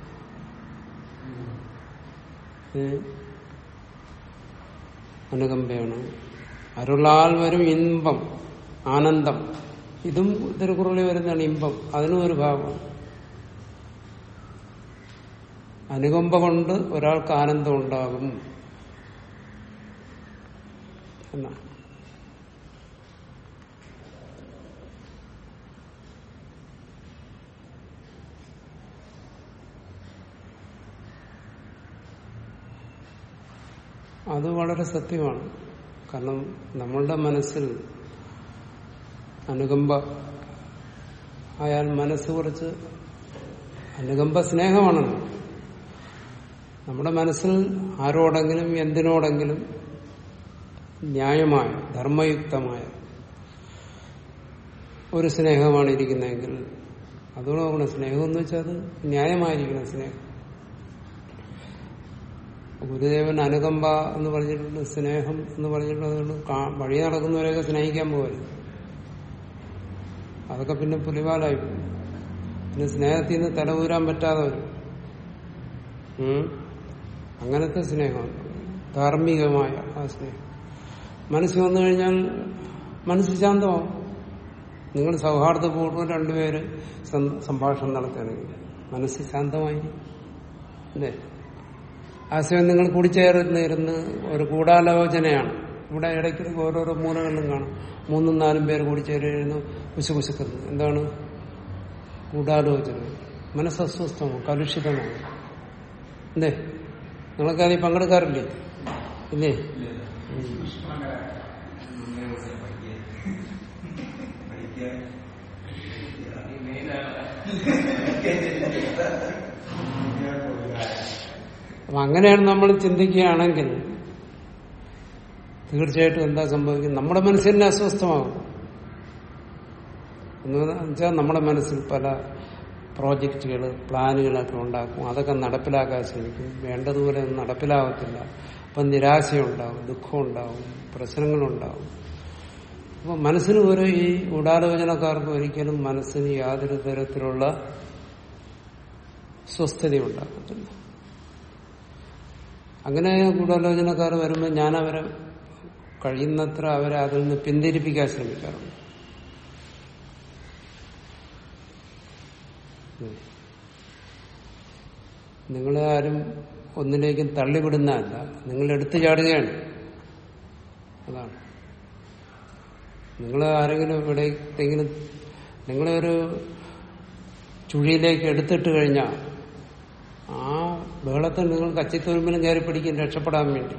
ഏ, അനുകമ്പയാണ് അരുളാൽ വരും ഇன்பം ആനന്ദം ഇതും തിരുക്കുറളി വരുന്നതാണ് ഇമ്പം അതിനും ഒരു ഭാഗമാണ് അനുകമ്പ കൊണ്ട് ഒരാൾക്ക് ആനന്ദം ഉണ്ടാകും എന്നാണ് അത് വളരെ സത്യമാണ് കാരണം നമ്മളുടെ മനസ്സിൽ അനുകമ്പ ആയാൽ മനസ്സ് കുറച്ച് അനുകമ്പ സ്നേഹമാണല്ലോ നമ്മുടെ മനസ്സിൽ ആരോടെങ്കിലും എന്തിനോടെങ്കിലും ന്യായമായ ധർമ്മയുക്തമായ ഒരു സ്നേഹമാണ് ഇരിക്കുന്നതെങ്കിൽ അതോടെ നോക്കണം സ്നേഹം എന്ന് വെച്ചാൽ അത് ന്യായമായിരിക്കണം സ്നേഹം ഗുരുദേവൻ അനുകമ്പ എന്ന് പറഞ്ഞിട്ടുണ്ട് സ്നേഹം എന്ന് പറഞ്ഞിട്ടുണ്ട് അതുകൊണ്ട് കാ- വഴി നടക്കുന്നവരെയൊക്കെ സ്നേഹിക്കാൻ പോകരുത് അതൊക്കെ പിന്നെ പുലിവാലായി പോകും പിന്നെ സ്നേഹത്തിൽ നിന്ന് തലകൂരാൻ പറ്റാതെ വരും ഉം. അങ്ങനത്തെ സ്നേഹമാണ് ധാർമ്മികമായ ആ സ്നേഹം മനസ്സ് വന്നു കഴിഞ്ഞാൽ മനസ്സ് ശാന്തമാവും നിങ്ങൾ സൗഹാർദ്ദപൂർവ്വം രണ്ടുപേര് സം- സംഭാഷണം നടത്തുകയാണെങ്കിൽ മനസ്സ് ശാന്തമായി അല്ലേ ആ സമയം നിങ്ങൾ കൂടിച്ചേർന്നിരുന്ന് ഒരു ഗൂഢാലോചനയാണ് ഇവിടെ ഇടയ്ക്കിടയ്ക്ക് ഓരോരോ മൂലകളിലും കാണും മൂന്നും നാലും പേര് കൂടിച്ചേരുന്നു കുശുകുശുക്കുന്നു എന്താണ് ഗൂഢാലോചന മനസ്സ് അസ്വസ്ഥമാവും കലുഷിതമാവും അല്ലേ നിങ്ങളൊക്കെ അതിൽ പങ്കെടുക്കാറില്ലേ ഇല്ലേ ഉം. അപ്പൊ അങ്ങനെയാണ് നമ്മൾ ചിന്തിക്കുകയാണെങ്കിൽ തീർച്ചയായിട്ടും എന്താ സംഭവിക്കുന്നത് നമ്മുടെ മനസ്സിൽ തന്നെ അസ്വസ്ഥമാകും എന്ന് വെച്ചാൽ നമ്മുടെ മനസ്സിൽ പല പ്രോജക്റ്റുകൾ പ്ലാനുകളൊക്കെ ഉണ്ടാക്കും അതൊക്കെ നടപ്പിലാക്കാൻ ശ്രമിക്കും വേണ്ടതുപോലെ ഒന്നും നടപ്പിലാകത്തില്ല അപ്പം നിരാശയുണ്ടാവും ദുഃഖമുണ്ടാവും പ്രശ്നങ്ങളുണ്ടാവും അപ്പൊ മനസ്സിന് ഒരു ഈ ഗൂഢാലോചനക്കാർക്ക് ഒരിക്കലും മനസ്സിന് യാതൊരു തരത്തിലുള്ള സ്വസ്ഥത ഉണ്ടാക്കത്തില്ല അങ്ങനെ ഗൂഢാലോചനക്കാർ വരുമ്പോൾ ഞാൻ അവരെ കഴിയുന്നത്ര അവരെ അതിൽ നിന്ന് പിന്തിരിപ്പിക്കാൻ ശ്രമിക്കാറുണ്ട് ഉം. നിങ്ങളെ ആരും ഒന്നിലേക്കും തള്ളിവിടുന്നതല്ല നിങ്ങൾ എടുത്തു ചാടുകയാണ് അതാണ് നിങ്ങൾ ആരെങ്കിലും എവിടെയെങ്കിലും നിങ്ങളെ ഒരു ചുഴിയിലേക്ക് എടുത്തിട്ട് കഴിഞ്ഞാൽ ആ ബഹളത്തിൽ നിങ്ങൾ കച്ചിത്തുരുമ്പിലും കയറി പിടിക്കും രക്ഷപ്പെടാൻ വേണ്ടി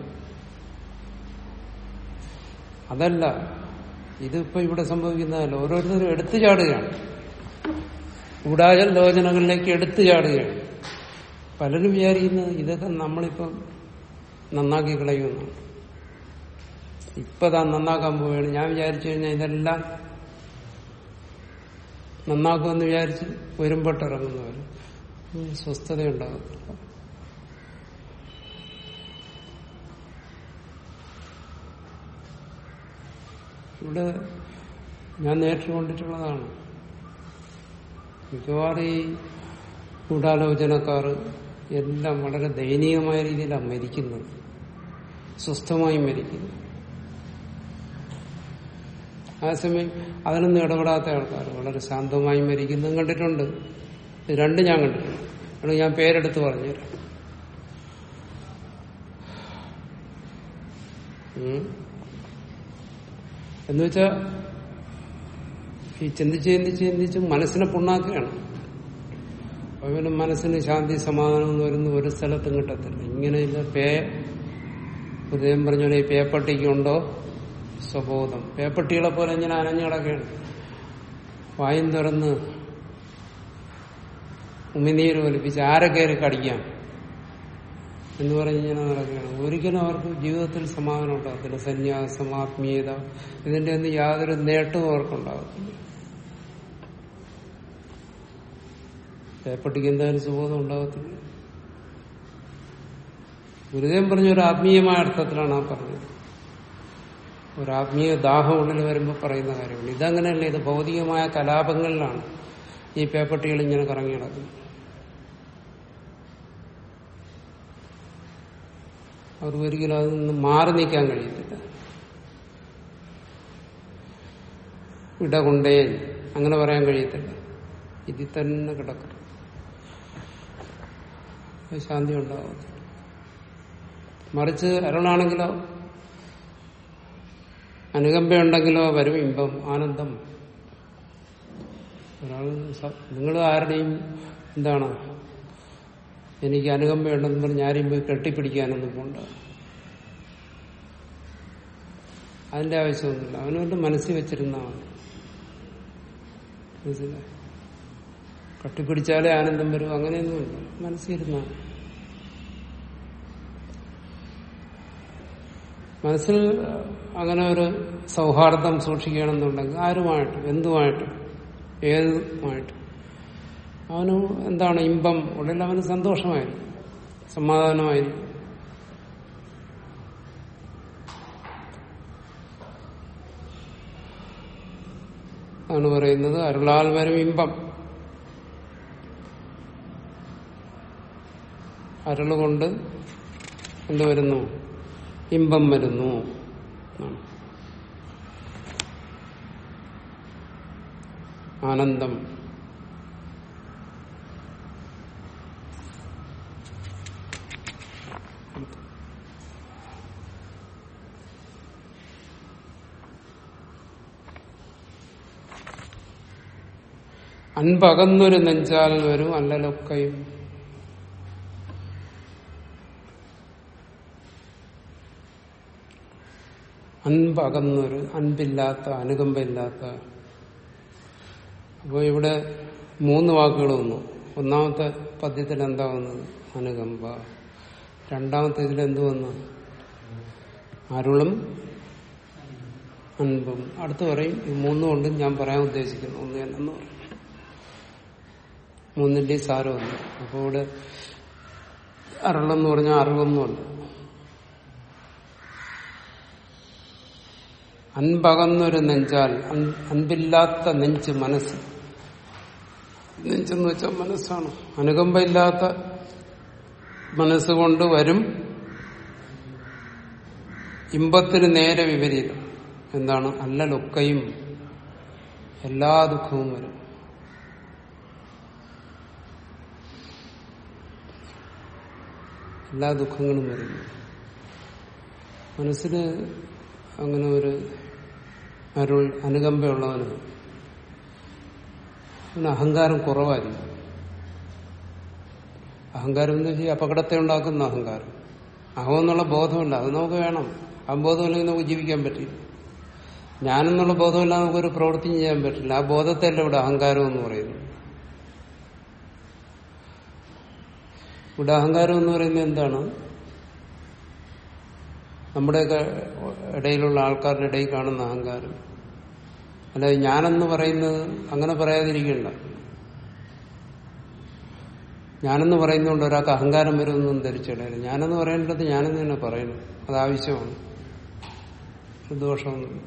അതല്ല ഇതിപ്പോ ഇവിടെ സംഭവിക്കുന്നതല്ല ഓരോരുത്തരും എടുത്തു ചാടുകയാണ് ഗൂഢാലോചനകളിലേക്ക് എടുത്തു ചാടുകയാണ് പലരും വിചാരിക്കുന്നത് ഇതൊക്കെ നമ്മളിപ്പം നന്നാക്കി കളയുമെന്നാണ് ഇപ്പൊ താൻ നന്നാക്കാൻ പോവുകയാണ് ഞാൻ വിചാരിച്ചു കഴിഞ്ഞാൽ ഇതെല്ലാം നന്നാക്കുമെന്ന് വിചാരിച്ച് വരുമ്പോട്ടിറങ്ങുന്നവർ സ്വസ്ഥതയുണ്ടാകത്തില്ല ഇവിടെ ഞാൻ നേരിട്ട് കൊണ്ടിട്ടുള്ളതാണ് മിക്കവാറും ഈ ഗൂഢാലോചനക്കാർ എല്ലാം വളരെ ദയനീയമായ രീതിയിലാണ് മരിക്കുന്നത് സ്വസ്ഥമായി മരിക്കുന്നു അതേസമയം അതിനൊന്നും ഇടപെടാത്ത ആൾക്കാർ വളരെ ശാന്തമായി മരിക്കുന്നതും കണ്ടിട്ടുണ്ട് ഇത് രണ്ടും ഞാൻ കണ്ടിട്ടുണ്ട് അത് ഞാൻ പേരെടുത്ത് പറഞ്ഞുതരാം ഉം. എന്നുവെച്ചാ ഈ ചിന്തിച്ച് ചിന്തിച്ച് ചിന്തിച്ച് മനസ്സിനെ പുണ്ണാക്കുകയാണ് അപ്പൊ പിന്നെ മനസ്സിന് ശാന്തി സമാധാനം എന്ന് വരുന്ന ഒരു സ്ഥലത്തും കിട്ടത്തില്ല ഇങ്ങനെ ഇത് പേ ഹൃദയം പറഞ്ഞ പോലെ ഈ പേപ്പട്ടിക്കുണ്ടോ സ്വബോധം പേപ്പട്ടികളെ പോലെ ഇങ്ങനെ അനഞ്ഞു കിടക്കുകയാണ് വായും തുറന്ന് ഉമിനീര് ഒലിപ്പിച്ച് ആരെ കയറി കടിക്കാം എന്ന് പറഞ്ഞ് ഇങ്ങനെ നടക്കുകയാണ് ഒരിക്കലും അവർക്ക് ജീവിതത്തിൽ സമാധാനം ഉണ്ടാകത്തില്ല സന്യാസം ആത്മീയത ഇതിന്റെ ഒന്നും യാതൊരു നേട്ടവും അവർക്കുണ്ടാകത്തില്ല പേപ്പട്ടിക്ക് എന്തായാലും സുബോധം ഉണ്ടാകത്തില്ല ഗുരുദേവൻ പറഞ്ഞ ഒരു ആത്മീയമായ അർത്ഥത്തിലാണ് ആ പറഞ്ഞത് ഒരു ആത്മീയ ദാഹം ഉള്ളിൽ വരുമ്പോൾ പറയുന്ന കാര്യമാണ് ഇതങ്ങനെയല്ല ഇത് ഭൗതികമായ കലാപങ്ങളിലാണ് ഈ പേപ്പട്ടികൾ ഇങ്ങനെ കറങ്ങി കിടക്കുന്നത് അവർക്ക് ഒരിക്കലും അതിൽ നിന്ന് മാറി നിൽക്കാൻ കഴിയത്തില്ല ഇടകൊണ്ടേ അങ്ങനെ പറയാൻ കഴിയത്തില്ല ഇതിൽ തന്നെ കിടക്കും ശാന്തി ഉണ്ടാകത്തില്ല മറിച്ച് അരുളാണെങ്കിലോ അനുകമ്പയുണ്ടെങ്കിലോ വരും ഇമ്പം ആനന്ദം ഒരാൾ നിങ്ങൾ ആരുടെയും എന്താണ് എനിക്ക് അനുകമ്പയുണ്ടെന്ന് പറഞ്ഞ് ആരെയും പോയി കെട്ടിപ്പിടിക്കാനൊന്നും പോണ്ട അതിന്റെ ആവശ്യമൊന്നുമില്ല അവനവന്റെ മനസ്സിൽ വെച്ചിരുന്ന മനസ്സിലായി കട്ടിപ്പിടിച്ചാലേ ആനന്ദം വരും അങ്ങനെയൊന്നുമില്ല മനസ്സിരുന്ന മനസ്സിൽ അങ്ങനെ ഒരു സൗഹാർദ്ദം സൂക്ഷിക്കുകയാണെന്നുണ്ടെങ്കിൽ ആരുമായിട്ടും എന്തുമായിട്ടും ഏതുമായിട്ടും അവന് എന്താണ് ഇമ്പം ഉള്ളിൽ അവന് സന്തോഷമായിരിക്കും സമാധാനമായിരിക്കും ആണ് പറയുന്നത് അരുളാൽ വരും ഇമ്പം അരുളുകൊണ്ട് എന്ത് വരുന്നു ഇമ്പം വരുന്നു എന്നാണ്. ആനന്ദം അൻപകന്നൊരു നെഞ്ചാൽ വരും അല്ലലൊക്കെയും അൻപകന്നൊരു അൻപില്ലാത്ത അനുകമ്പയില്ലാത്ത അപ്പോൾ ഇവിടെ മൂന്ന് വാക്കുകൾ വന്നു ഒന്നാമത്തെ പദ്യത്തിൽ എന്താ വന്നത് അനുകമ്പ രണ്ടാമത്തെ ഇതിൽ എന്ത് വന്നു അരുളും അൻപും അടുത്ത് പറയും ഇത് മൂന്നും കൊണ്ടും ഞാൻ പറയാൻ ഉദ്ദേശിക്കുന്നു ഒന്ന് എന്നു പറയും മൂന്നിന്റെയും സാരമല്ല അപ്പോൾ ഇവിടെ അരുളെന്ന് പറഞ്ഞാൽ അറിവൊന്നുമല്ല അൻപകന്നൊരു നെഞ്ചാൽ അൻ- അൻപില്ലാത്ത നെഞ്ച് മനസ്സ് നെഞ്ചെന്ന് വെച്ചാൽ മനസ്സാണ് അനുകമ്പയില്ലാത്ത മനസ്സുകൊണ്ട് വരും ഇമ്പത്തിന് നേരെ വിപരീതം എന്താണ് അല്ലലൊക്കെയും എല്ലാ ദുഃഖവും വരും എല്ലാ ദുഃഖങ്ങളും വരുന്നു മനസ്സിന് അങ്ങനെ ഒരു അരുൾ അനുകമ്പയുള്ളവന് അവന് അഹങ്കാരം കുറവായിരിക്കും അഹങ്കാരം എന്ന് വെച്ചാൽ അപകടത്തെ ഉണ്ടാക്കുന്ന അഹങ്കാരം അഹം എന്നുള്ള ബോധമില്ല അത് നമുക്ക് വേണം ആ ബോധമില്ലെങ്കിൽ നമുക്ക് ജീവിക്കാൻ പറ്റില്ല ഞാനെന്നുള്ള ബോധമില്ലാതെ നമുക്കൊരു പ്രവൃത്തി ചെയ്യാൻ പറ്റില്ല ആ ബോധത്തല്ല ഇവിടെ അഹങ്കാരം എന്ന് പറയുന്നത് ഇവിടെ അഹങ്കാരം എന്ന് പറയുന്നത് എന്താണ് നമ്മുടെയൊക്കെ ഇടയിലുള്ള ആൾക്കാരുടെ ഇടയിൽ കാണുന്ന അഹങ്കാരം അല്ലാതെ ഞാനെന്ന് പറയുന്നത് അങ്ങനെ പറയാതിരിക്കണ്ട ഞാനെന്ന് പറയുന്നതുകൊണ്ട് ഒരാൾക്ക് അഹങ്കാരം വരുമെന്നും ധരിച്ചിടയില്ല ഞാനെന്ന് പറയേണ്ടത് ഞാനെന്ന് തന്നെ പറയുന്നു അത് ആവശ്യമാണ് ഒരു ദോഷമൊന്നുമില്ല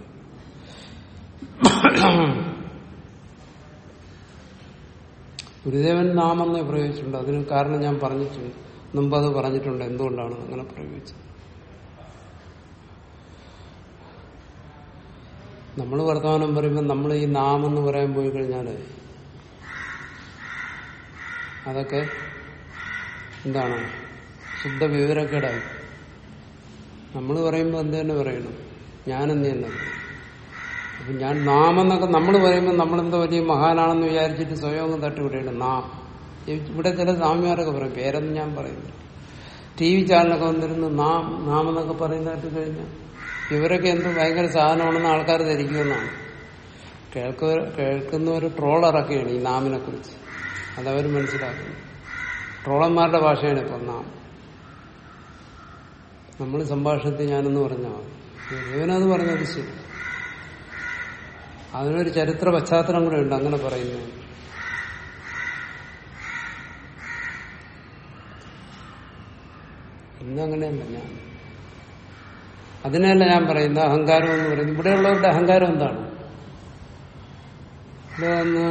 ഗുരുദേവൻ നാമെന്ന് പ്രയോഗിച്ചിട്ടുണ്ട് അതിന് കാരണം ഞാൻ പറഞ്ഞിട്ടുണ്ട് മുമ്പ് അത് പറഞ്ഞിട്ടുണ്ട് എന്തുകൊണ്ടാണ് അങ്ങനെ പ്രയോഗിച്ചത് നമ്മൾ വർത്തമാനം പറയുമ്പോൾ നമ്മൾ ഈ നാമെന്ന് പറയാൻ പോയി കഴിഞ്ഞാൽ അതൊക്കെ എന്താണ് ശുദ്ധ വിവരക്കേടായി നമ്മൾ പറയുമ്പോൾ എന്ത് തന്നെ പറയണം ഞാനെന്ന് തന്നെ അപ്പൊ ഞാൻ നാമെന്നൊക്കെ നമ്മൾ പറയുമ്പോൾ നമ്മളെന്തോ വലിയ മഹാനാണെന്ന് വിചാരിച്ചിട്ട് സ്വയം അങ്ങ് തട്ടിവിടേണ്ട നാം ഇവിടെ ചില സ്വാമിമാരൊക്കെ പറയും പേരൊന്നും ഞാൻ പറയുന്നില്ല ടി വി ചാനലൊക്കെ വന്നിരുന്ന് നാം നാം എന്നൊക്കെ പറയുന്നതായിട്ട് കഴിഞ്ഞാൽ ഇവരൊക്കെ എന്ത് ഭയങ്കര സാധനമാണെന്ന് ആൾക്കാർ ധരിക്കുമെന്നാണ് കേൾക്ക കേൾക്കുന്ന ഒരു ട്രോളറൊക്കെയാണ് ഈ നാമിനെ കുറിച്ച് അതവർ മനസ്സിലാക്കുന്നു ട്രോളന്മാരുടെ ഭാഷയാണ് ഇപ്പം നാം നമ്മൾ സംഭാഷണത്തിൽ ഞാനെന്ന് പറഞ്ഞാൽ ഇവനത് പറഞ്ഞത് ശരി അതിനൊരു ചരിത്ര പശ്ചാത്തലം കൂടെ ഉണ്ട് അങ്ങനെ പറയുന്നത് ഇന്നങ്ങനെയല്ല ഞാൻ അതിനല്ല ഞാൻ പറയുന്നത് അഹങ്കാരം എന്ന് പറയുന്നത് ഇവിടെയുള്ളവരുടെ അഹങ്കാരം എന്താണ് ഇവിടെ വന്ന്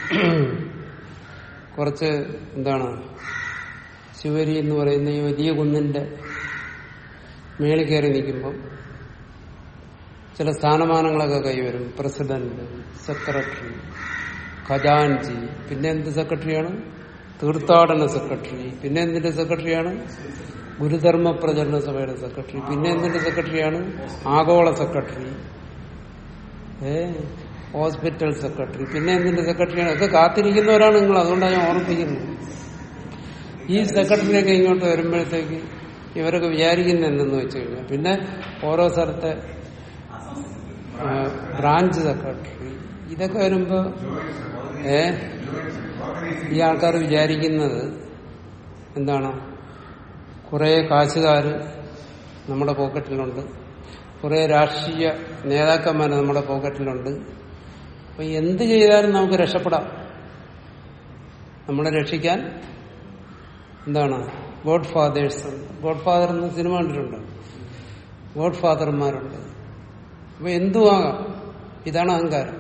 കുറച്ച് എന്താണ് ശിവരി എന്ന് പറയുന്ന ഈ വലിയ കുന്നിന്റെ മേളിൽ കയറി നിൽക്കുമ്പം ചില സ്ഥാനമാനങ്ങളൊക്കെ കൈവരും പ്രസിഡന്റ് സെക്രട്ടറി ഖജാൻജി പിന്നെ എന്ത് സെക്രട്ടറിയാണ് തീർത്ഥാടന സെക്രട്ടറി പിന്നെ എന്തിന്റെ സെക്രട്ടറിയാണ് ഗുരുധർമ്മ പ്രചരണ സഭയുടെ സെക്രട്ടറി പിന്നെ എന്തിന്റെ സെക്രട്ടറിയാണ് ആഗോള സെക്രട്ടറി ഏ ഹോസ്പിറ്റൽ സെക്രട്ടറി പിന്നെ എന്തിന്റെ സെക്രട്ടറിയാണ് ഒക്കെ കാത്തിരിക്കുന്നവരാണ് നിങ്ങൾ അതുകൊണ്ടാണ് ഞാൻ ഓർമ്മിപ്പിക്കുന്നത് ഈ സെക്രട്ടറിയൊക്കെ ഇങ്ങോട്ട് വരുമ്പോഴത്തേക്ക് ഇവരൊക്കെ വിചാരിക്കുന്ന എന്തെന്ന് വെച്ച് കഴിഞ്ഞാൽ പിന്നെ ഓരോ സ്ഥലത്തെ ആ, ബ്രാഞ്ച് സെക്രട്ടറി ഇതൊക്കെ വരുമ്പോ ഏ ഈ ആൾക്കാർ വിചാരിക്കുന്നത് എന്താണ് കുറെ കാശുകാര് നമ്മുടെ പോക്കറ്റിലുണ്ട് കുറെ രാഷ്ട്രീയ നേതാക്കന്മാർ നമ്മുടെ പോക്കറ്റിലുണ്ട് അപ്പൊ എന്ത് ചെയ്താലും നമുക്ക് രക്ഷപ്പെടാം നമ്മളെ രക്ഷിക്കാൻ എന്താണ് ഗോഡ് ഫാദേഴ്സ് ഗോഡ് ഫാദർ എന്ന സിനിമ കണ്ടിട്ടുണ്ട് ഗോഡ് ഫാദർമാരുണ്ട് അപ്പൊ എന്തുവാകാം ഇതാണ് അഹങ്കാരം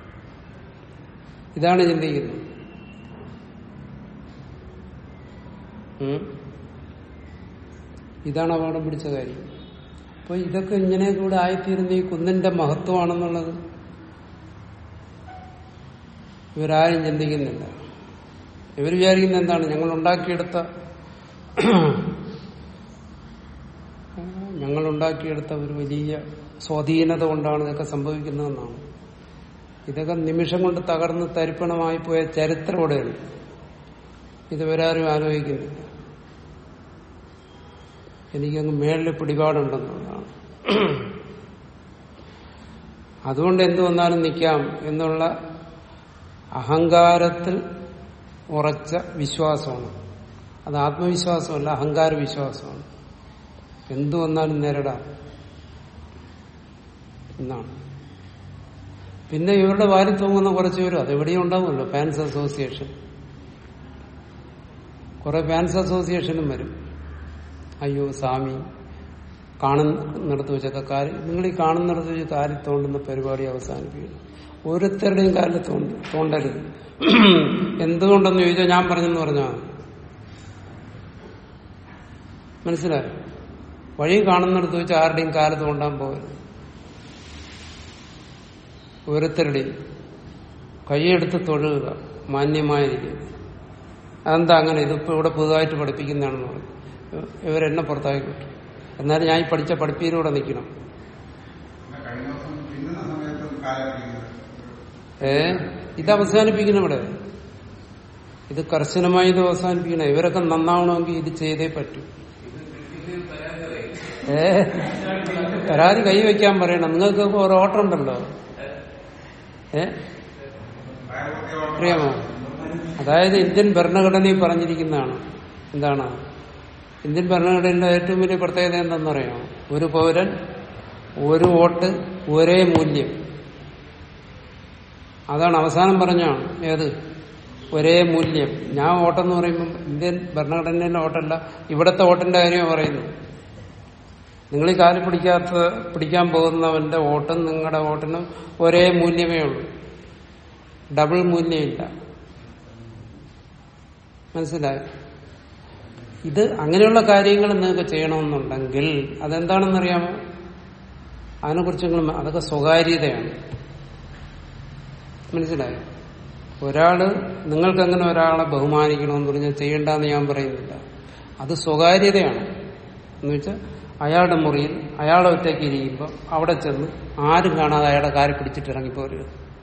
ഇതാണ് ചിന്തിക്കുന്നത് ഉം. ഇതാണ് അപകടം പിടിച്ച കാര്യം അപ്പൊ ഇതൊക്കെ ഇങ്ങനെയൊക്കെ ഇവിടെ ആയിത്തീരുന്ന ഈ കുന്നിന്റെ മഹത്വമാണെന്നുള്ളത് ഇവരാരും ചിന്തിക്കുന്നില്ല ഇവർ വിചാരിക്കുന്ന എന്താണ് ഞങ്ങൾ ഉണ്ടാക്കിയെടുത്ത ഞങ്ങൾ ഉണ്ടാക്കിയെടുത്ത ഒരു വലിയ സ്വാധീനത കൊണ്ടാണ് ഇതൊക്കെ സംഭവിക്കുന്നതെന്നാണ് ഇതൊക്കെ നിമിഷം കൊണ്ട് തകർന്ന് തരിപ്പണമായി പോയ ചരിത്രം ഇവിടെയുണ്ട് ഇതുവരാരും ആലോചിക്കുന്നില്ല എനിക്കങ്ങ് മേളിൽ പിടിപാടുണ്ടെന്നുള്ളതാണ് അതുകൊണ്ട് എന്തു വന്നാലും നിൽക്കാം എന്നുള്ള അഹങ്കാരത്തിൽ ഉറച്ച വിശ്വാസമാണ് അത് ആത്മവിശ്വാസമല്ല അഹങ്കാര വിശ്വാസമാണ് എന്തു വന്നാലും നേരിടാം എന്നാണ് പിന്നെ ഇവരുടെ വാരി തൂങ്ങുന്ന കുറച്ച് പേരും അതെവിടെയും ഉണ്ടാവുമല്ലോ ഫാൻസ് അസോസിയേഷൻ കുറെ ഫാൻസ് അസോസിയേഷനും വരും അയ്യോ സ്വാമി കാണുന്നിടത്ത് വെച്ചൊക്കെ കാര്യം നിങ്ങൾ ഈ കാണുന്നിടത്ത് വെച്ച് കാര്യം തോണ്ടുന്ന പരിപാടി അവസാനിപ്പിക്കണം ഓരോരുത്തരുടെയും കാലിൽ തോണ്ട തോണ്ടരുത് എന്തുകൊണ്ടെന്ന് ചോദിച്ചാൽ ഞാൻ പറഞ്ഞെന്ന് പറഞ്ഞാൽ മതി. മനസ്സിലായോ വഴി കാണുന്നിടത്ത് വെച്ച് ആരുടെയും കാലത്ത് കൊണ്ടാൻ പോകരുത് ഓരോരുത്തരുടെയും കൈയെടുത്ത് തൊഴുക മാന്യമായ രീതിയിൽ അതെന്താ അങ്ങനെ ഇതിപ്പോ ഇവിടെ പുതുതായിട്ട് പഠിപ്പിക്കുന്നതാണെന്ന് പറഞ്ഞു ഇവരെന്നെ പുറത്താക്കി വിട്ടു എന്നാലും ഞാൻ ഈ പഠിച്ച പഠിപ്പീരൂടെ നിൽക്കണം പിന്നെ കഴിഞ്ഞ ദിവസം തിന്നുന്ന സമയത്ത് കാലപ്പിക്കുന്നത് ഏ ഇത് അവസാനിപ്പിക്കണം ഇവിടെ ഇത് കർശനമായി ഇത് അവസാനിപ്പിക്കണം ഇവരൊക്കെ നന്നാവണമെങ്കിൽ ഇത് ചെയ്തേ പറ്റൂ ഏ പരാതി കൈവയ്ക്കാൻ പറയണം നിങ്ങൾക്ക് ഇപ്പൊ ഒരു ഓട്ടം ഉണ്ടല്ലോ ഏ അറിയാമോ അതായത് ഇന്ത്യൻ ഭരണഘടനയിൽ പറഞ്ഞിരിക്കുന്നതാണ് എന്താണ് ഇന്ത്യൻ ഭരണഘടനയുടെ ഏറ്റവും വലിയ പ്രത്യേകത എന്തെന്നറിയാമോ ഒരു പൗരൻ ഒരു വോട്ട് ഒരേ മൂല്യം അതാണ് അവസാനം പറഞ്ഞാണ് ഏത് ഒരേ മൂല്യം ഞാൻ വോട്ടെന്ന് പറയുമ്പോൾ ഇന്ത്യൻ ഭരണഘടനയിലെ വോട്ടല്ല ഇവിടത്തെ വോട്ടിന്റെ കാര്യമാണ് പറയുന്നത് നിങ്ങൾ ഈ കാല് പിടിക്കാത്ത പിടിക്കാൻ പോകുന്നവന്റെ വോട്ടും നിങ്ങളുടെ വോട്ടിനും ഒരേ മൂല്യമേ ഉള്ളൂ ഡബിൾ മൂല്യമില്ല മനസ്സിലായോ ഇത് അങ്ങനെയുള്ള കാര്യങ്ങൾ നിങ്ങൾക്ക് ചെയ്യണമെന്നുണ്ടെങ്കിൽ അതെന്താണെന്നറിയാമോ അതിനെക്കുറിച്ച് നിങ്ങൾ അതൊക്കെ സ്വകാര്യതയാണ് മനസ്സിലായോ ഒരാള് നിങ്ങൾക്ക് അങ്ങനെ ഒരാളെ ബഹുമാനിക്കണമെന്ന് പറഞ്ഞാൽ ചെയ്യണ്ടെന്ന് ഞാൻ പറയുന്നില്ല അത് സ്വകാര്യതയാണ് എന്ന് വെച്ചാൽ അയാളുടെ മുറിയിൽ അയാളെ ഒറ്റയ്ക്ക് ഇരിക്കുമ്പോൾ അവിടെ ചെന്ന് ആരും കാണാതെ അയാളുടെ കാര്യം പിടിച്ചിട്ട് ഇറങ്ങിപ്പോരുക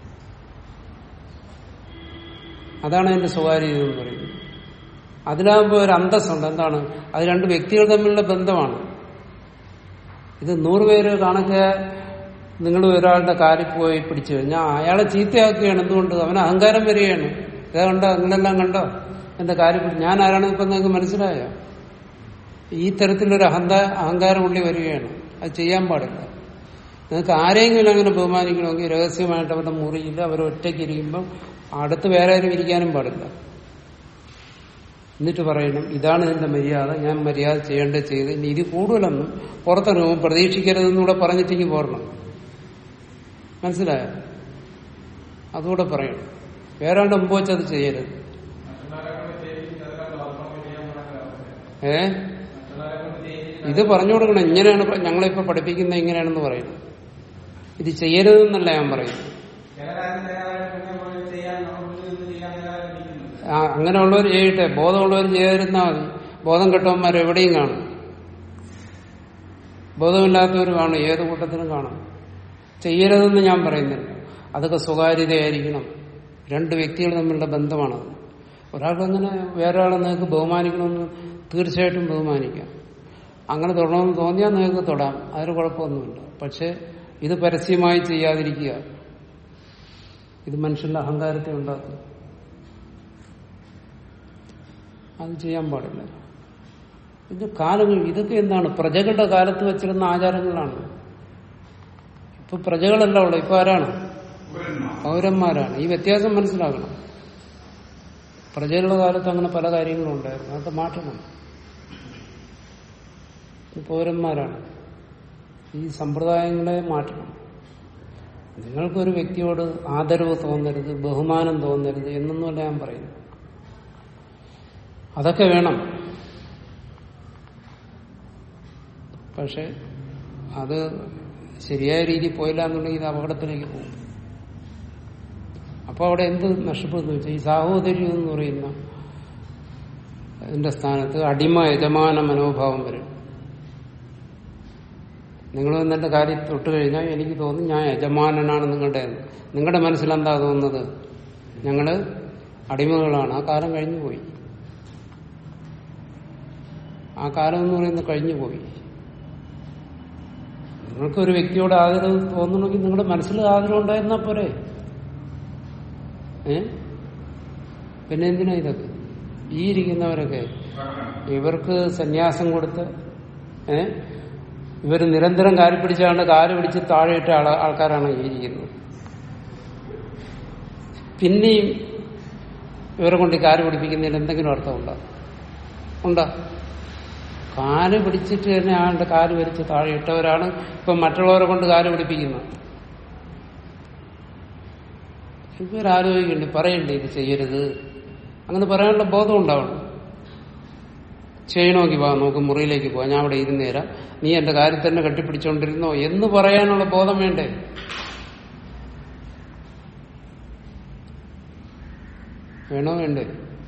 അതാണ് അതിന്റെ സ്വകാര്യത എന്ന് പറയുന്നത് അതിലാകുമ്പോൾ ഒരു അന്തസ്സുണ്ട് എന്താണ് അത് രണ്ട് വ്യക്തികൾ തമ്മിലുള്ള ബന്ധമാണ് ഇത് നൂറുപേര് കണക്ക് നിങ്ങൾ ഒരാളുടെ കാലിൽ പോയി പിടിച്ചു കഴിഞ്ഞാൽ അയാളെ ചീത്തയാക്കുകയാണ് എന്തുകൊണ്ട് അവന് അഹങ്കാരം വരികയാണ് ഇതാ കണ്ടോ നിങ്ങളെല്ലാം കണ്ടോ എന്റെ കാര്യം പിടി- ഞാൻ ആരാണെന്ന് ഇപ്പൊ നിങ്ങൾക്ക് മനസ്സിലായോ ഈ തരത്തിലൊരു അഹന്ത അഹങ്കാരം ഉള്ളി വരികയാണ് അത് ചെയ്യാൻ പാടില്ല നിങ്ങൾക്ക് ആരെങ്കിലും അങ്ങനെ ബഹുമാനിക്കണമെങ്കിൽ രഹസ്യമായിട്ട് അവരുടെ മുറിയിൽ അവർ ഒറ്റയ്ക്ക് ഇരിക്കുമ്പോൾ അടുത്ത് വേറെ ആരും ഇരിക്കാനും പാടില്ല എന്നിട്ട് പറയണം ഇതാണ് ഇതിന്റെ മര്യാദ ഞാൻ മര്യാദ ചെയ്യേണ്ടത് ചെയ്ത് ഇനി ഇത് കൂടുതലൊന്നും പുറത്തിറങ്ങുമ്പോൾ പ്രതീക്ഷിക്കരുതെന്നൂടെ പറഞ്ഞിട്ടെങ്കിൽ പോരണം മനസ്സിലായോ അതുകൂടെ പറയണം വേറെ ആണ്ട് മുമ്പ് വെച്ച് അത് ചെയ്യരുത് ഏ ഇത് പറഞ്ഞു കൊടുക്കണം ഇങ്ങനെയാണ് ഇപ്പൊ ഞങ്ങളിപ്പോ പഠിപ്പിക്കുന്നത് ഇങ്ങനെയാണെന്ന് പറയുന്നത് ഇത് ചെയ്യരുതെന്നല്ല ഞാൻ പറയുന്നത് ആ, അങ്ങനെയുള്ളവർ ചെയ്യട്ടെ ബോധമുള്ളവർ ചെയ്തിരുന്നാൽ മതി ബോധം കെട്ടവന്മാർ എവിടെയും കാണും ബോധമില്ലാത്തവർ കാണും ഏത് കൂട്ടത്തിലും കാണും ചെയ്യരുതെന്ന് ഞാൻ പറയുന്നില്ല അതൊക്കെ സ്വകാര്യതയായിരിക്കണം രണ്ട് വ്യക്തികൾ തമ്മിലുള്ള ബന്ധമാണത് ഒരാൾക്ക് അങ്ങനെ വേറെ ആളെ നിങ്ങൾക്ക് ബഹുമാനിക്കണമെന്ന് തീർച്ചയായിട്ടും ബഹുമാനിക്കാം അങ്ങനെ തൊടണമെന്ന് തോന്നിയാൽ നിങ്ങൾക്ക് തൊടാം അതിന് കുഴപ്പമൊന്നുമില്ല പക്ഷെ ഇത് പരസ്യമായി ചെയ്യാതിരിക്കുക ഇത് മനുഷ്യന്റെ അഹങ്കാരത്തെ ഉണ്ടാക്കും അത് ചെയ്യാൻ പാടില്ല ഇത് കാലങ്ങൾ ഇതൊക്കെ എന്താണ് പ്രജകളുടെ കാലത്ത് വെച്ചിരുന്ന ആചാരങ്ങളാണ് ഇപ്പൊ പ്രജകളല്ല ഉള്ളത് ഇപ്പൊ ആരാണ് പൗരന്മാരാണ് ഈ വ്യത്യാസം മനസ്സിലാക്കണം പ്രജകളുടെ കാലത്ത് അങ്ങനെ പല കാര്യങ്ങളും ഉണ്ടായിരുന്നു അതൊക്കെ മാറ്റണം ഇത് പൗരന്മാരാണ് ഈ സമ്പ്രദായങ്ങളെ മാറ്റണം നിങ്ങൾക്കൊരു വ്യക്തിയോട് ആദരവ് തോന്നരുത് ബഹുമാനം തോന്നരുത് എന്നൊന്നുമല്ല ഞാൻ പറയുന്നു അതൊക്കെ വേണം പക്ഷെ അത് ശരിയായ രീതിയിൽ പോയില്ല എന്നുണ്ടെങ്കിൽ ഇത് അപകടത്തിലേക്ക് പോകും അപ്പൊ അവിടെ എന്ത് നഷ്ടപ്പെടുന്നു വെച്ചാൽ ഈ സാഹോദര്യം എന്ന് പറയുന്ന അതിന്റെ സ്ഥാനത്ത് അടിമ യജമാന മനോഭാവം വരും നിങ്ങൾ എന്നെ കാര്യം തൊട്ട് കഴിഞ്ഞാൽ എനിക്ക് തോന്നുന്നു ഞാൻ യജമാനനാണ് നിങ്ങളുടെ എന്ന്. നിങ്ങളുടെ മനസ്സിലെന്താ തോന്നുന്നത് ഞങ്ങള് അടിമകളാണ് ആ കാലം കഴിഞ്ഞു പോയി ആ കാലം എന്ന് പറയുന്നത് കഴിഞ്ഞു പോയി നിങ്ങൾക്ക് ഒരു വ്യക്തിയോട് ആദരവ് തോന്നണമെങ്കിൽ നിങ്ങളുടെ മനസ്സിൽ ആദരവ് ഉണ്ടായിരുന്നാ പോരെ ഏ പിന്നെ എന്തിനാ ഇതൊക്കെ ഈ ഇരിക്കുന്നവരൊക്കെ ഇവർക്ക് സന്യാസം കൊടുത്ത് ഏ ഇവർ നിരന്തരം കാല് പിടിച്ചാണ്ട് കാല് പിടിച്ച് താഴെയിട്ട ആള ആൾക്കാരാണ് ഈ ഇരിക്കുന്നത് പിന്നെയും ഇവരെ കൊണ്ട് ഈ കാല് പിടിപ്പിക്കുന്നതിൽ എന്തെങ്കിലും അർത്ഥമുണ്ടോ ഉണ്ടോ കാല് പിടിച്ചിട്ട് തന്നെ ആളുടെ കാല് വലിച്ച് താഴെ ഇട്ടവരാണ് ഇപ്പൊ മറ്റുള്ളവരെ കൊണ്ട് കാല് പിടിപ്പിക്കുന്നത് ഇവരാലോചിക്കണ്ടേ പറയണ്ടേ ഇത് ചെയ്യരുത് അങ്ങനെ പറയാനുള്ള ബോധം ഉണ്ടാവണം ചെയ്യണമെങ്കിൽ വാ നമുക്ക് മുറിയിലേക്ക് പോവാം ഞാൻ അവിടെ ഇരുന്ന് തരാം നീ എന്റെ കാര്യം തന്നെ കെട്ടിപ്പിടിച്ചോണ്ടിരുന്നോ എന്ന് പറയാനുള്ള ബോധം വേണ്ടേ വേണോ വേണ്ടേ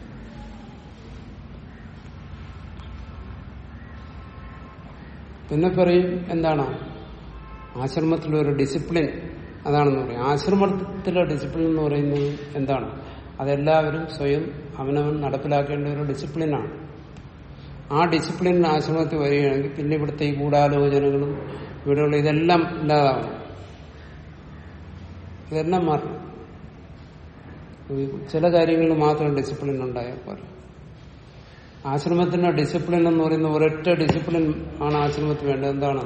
പിന്നെ പറയും എന്താണ് ആശ്രമത്തിലൊരു ഡിസിപ്ലിൻ അതാണെന്ന് പറയും ആശ്രമത്തിലെ ഡിസിപ്ലിൻ എന്ന് പറയുന്നത് എന്താണ് അതെല്ലാവരും സ്വയം അവനവൻ നടപ്പിലാക്കേണ്ട ഒരു ഡിസിപ്ലിനാണ് ആ ഡിസിപ്ലിൻ ആശ്രമത്തിൽ വരികയാണെങ്കിൽ പിന്നെ ഇവിടുത്തെ ഈ ഗൂഢാലോചനകളും ഇവിടെയുള്ള ഇതെല്ലാം ഇല്ലാതാവണം ഇതെല്ലാം മാറണം ഈ ചില കാര്യങ്ങളിൽ മാത്രം ഡിസിപ്ലിൻ ഉണ്ടായാൽ പോലെ ആശ്രമത്തിന്റെ ഡിസിപ്ലിൻ എന്ന് പറയുന്ന ഒരൊറ്റ ഡിസിപ്ലിൻ ആണ് ആശ്രമത്തിൽ വേണ്ടത് എന്താണ്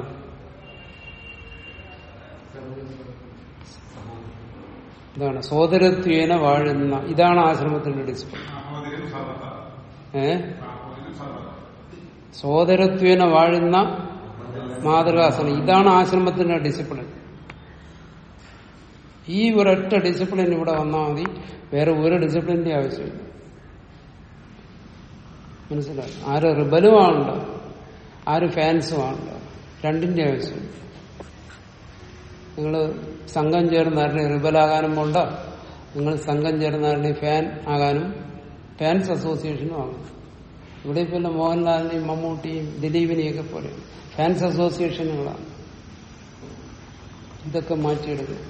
ഇതാണ് സോദരത്വേന വാഴുന്ന ഇതാണ് ആശ്രമത്തിന്റെ ഡിസിപ്ലിൻ സാഹോദര്യം സർവത ഏ സാഹോദര്യം സർവത സോദരത്വേന വാഴുന്ന മാതൃകാസനം ഇതാണ് ആശ്രമത്തിന്റെ ഡിസിപ്ലിൻ ഈ ഒരൊറ്റ ഡിസിപ്ലിൻ ഇവിടെ വന്നാൽ മതി വേറെ ഒരു ഡിസിപ്ലിന്റെ ആവശ്യമില്ല മനസ്സിലായി ആര് റിബലും ആവണ്ട ആര് ഫാൻസും ആവണ്ട രണ്ടിന്റെ ആവശ്യമില്ല നിങ്ങൾ സംഘം ചേർന്നാരുടെ റിബലാകാനും പോണ്ട നിങ്ങൾ സംഘം ചേർന്നാരുടെ ഫാൻ ആകാനും ഫാൻസ് അസോസിയേഷനും ആകും ഇവിടെ ഇപ്പൊ മോഹൻലാലിനെയും മമ്മൂട്ടിയും ദിലീപിനെയൊക്കെ പോലെ ഫാൻസ് അസോസിയേഷനുകളാണ് ഇതൊക്കെ മാറ്റിയെടുക്കും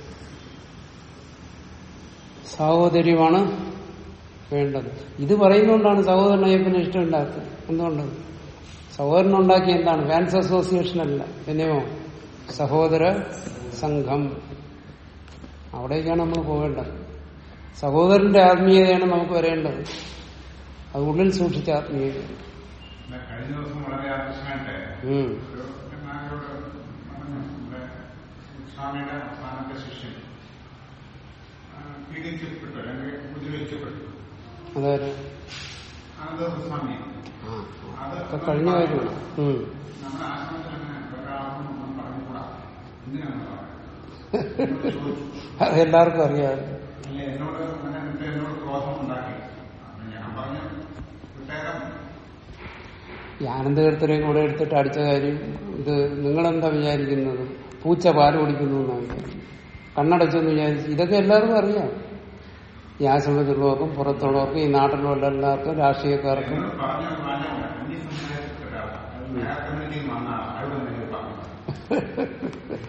സാഹോദര്യമാണ് വേണ്ടത് ഇത് പറയുന്നതുകൊണ്ടാണ് സഹോദരൻ അയ്യപ്പന് ഇഷ്ടമില്ലാത്തത് എന്തുകൊണ്ട് സഹോദരൻ ഉണ്ടാക്കിയ എന്താണ് ഫാൻസ് അസോസിയേഷൻ അല്ല പിന്നെയോ സഹോദര സംഘം അവിടേക്കാണ് നമ്മൾ പോകേണ്ടത് സഹോദരന്റെ ആത്മീയതയാണ് നമുക്ക് വരേണ്ടത് അത് ഉള്ളിൽ സൂക്ഷിച്ച ആത്മീയത പിന്നെ കഴിഞ്ഞ ദിവസം വളരെ ആകർഷമായിട്ട് ഉം. ഒരു നായരോട് പറഞ്ഞു നമ്മുടെ സ്വാമിയുടെ അവസാനത്തെ ശിഷ്യൻ ആ, പീഡിപ്പിക്കപ്പെട്ടു അല്ലെങ്കിൽ ഉപദ്രവിക്കപ്പെട്ടു അതായത് അനന്തപുര സ്വാമി ആ ഒക്കെ കഴിഞ്ഞ കാര്യമാണ് ഉം. നമ്മുടെ ആശ്രമത്തിൽ അങ്ങനെ ഒരാളും ഒന്നും പറഞ്ഞുകൂടാ എന്തിനാണ് പറയുന്നത് എന്നോട് ചോദിച്ചു അത് എല്ലാവർക്കും അറിയാം അല്ലെ എന്നോട് അങ്ങനെ എന്നിട്ട് എന്നോട് ക്രോധം ഉണ്ടാക്കി അപ്പൊ ഞാൻ പറഞ്ഞു വിട്ടേരം ഈ ആനന്ദകീർത്തനെയും കൂടെ എടുത്തിട്ട് അടിച്ച കാര്യം ഇത് നിങ്ങളെന്താ വിചാരിക്കുന്നത് പൂച്ച പാല് കുടിക്കുന്നു എന്നാണ് വിചാരിക്കുന്നത് കണ്ണടച്ചെന്ന് വിചാരിച്ചു ഇതൊക്കെ എല്ലാവർക്കും അറിയാം ഈ ആശ്രമത്തിലുള്ളവർക്കും പുറത്തുള്ളവർക്കും ഈ നാട്ടിലുള്ള എല്ലാവർക്കും രാഷ്ട്രീയക്കാർക്കും എന്നോട് പറഞ്ഞ ഒരു വാചകമുണ്ട് അന്യ സമുദായത്തിൽപ്പെട്ട ഒരാളാണ് അത് മേയർ കമ്മിറ്റിയിൽ വന്ന ആളാണ് അവിടെ എന്തെങ്കിലും പറഞ്ഞു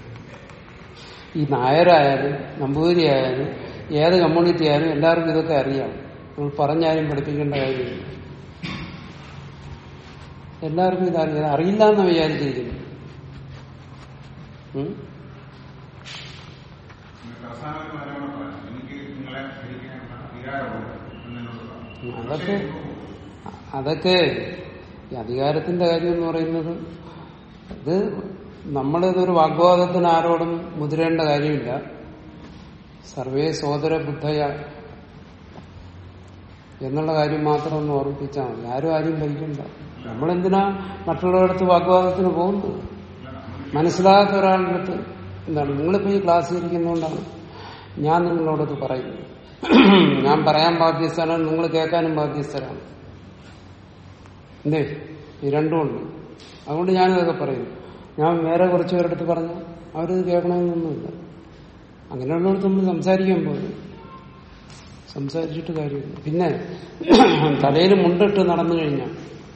ഈ നായരായാലും നമ്പൂതിരിയായാലും ഏത് കമ്മ്യൂണിറ്റി ആയാലും എല്ലാവർക്കും ഇതൊക്കെ അറിയാം നമ്മൾ പറഞ്ഞാലും പഠിപ്പിക്കേണ്ട കാര്യമില്ല എല്ലാവർക്കും ഇതറിയാം അറിയില്ല എന്ന് വിചാരിച്ചിരിക്കുന്നു ഉം? എന്നിട്ട് അവസാനം ഒരു വാചകം കൂടെ പറഞ്ഞു എനിക്ക് നിങ്ങളെ ഭരിക്കാനുള്ള അധികാരമുണ്ട് എന്നോട് പറഞ്ഞു അതൊക്കെ അതൊക്കെ ഈ അധികാരത്തിന്റെ കാര്യം എന്ന് പറയുന്നത് ഇത് നമ്മളിതൊരു വാഗ്വാദത്തിന് ആരോടും മുതിരേണ്ട കാര്യമില്ല സർവേ സോദര ബുദ്ധയ എന്നുള്ള കാര്യം മാത്രം ഒന്ന് ഓർമ്മിപ്പിച്ചാൽ മതി ആരും ആരും ഭരിക്കണ്ട നമ്മളെന്തിനാ മറ്റുള്ളവരടുത്ത് വാഗ്വാദത്തിന് പോകുന്നത് മനസ്സിലാകാത്ത ഒരാളുടെ അടുത്ത് എന്താണ് നിങ്ങളിപ്പോ ഈ ക്ലാസ്സിൽ ഇരിക്കുന്നതുകൊണ്ടാണ് ഞാൻ നിങ്ങളോടത് പറയുന്നത് ഞാൻ പറയാൻ ബാധ്യസ്ഥനാണ് നിങ്ങൾ കേൾക്കാനും ബാധ്യസ്ഥരാണ് എന്തേ ഈ രണ്ടുമുണ്ട് അതുകൊണ്ട് ഞാനിതൊക്കെ പറയുന്നു ഞാൻ വേറെ കുറച്ച് പേരെടുത്ത് പറഞ്ഞു അവരിത് കേൾക്കണമെന്നൊന്നുമില്ല അങ്ങനെയുള്ളവർക്ക് നമ്മൾ സംസാരിക്കാൻ പോകും സംസാരിച്ചിട്ട് കാര്യമില്ല പിന്നെ തലയിൽ മുണ്ടിട്ട് നടന്നു കഴിഞ്ഞാൽ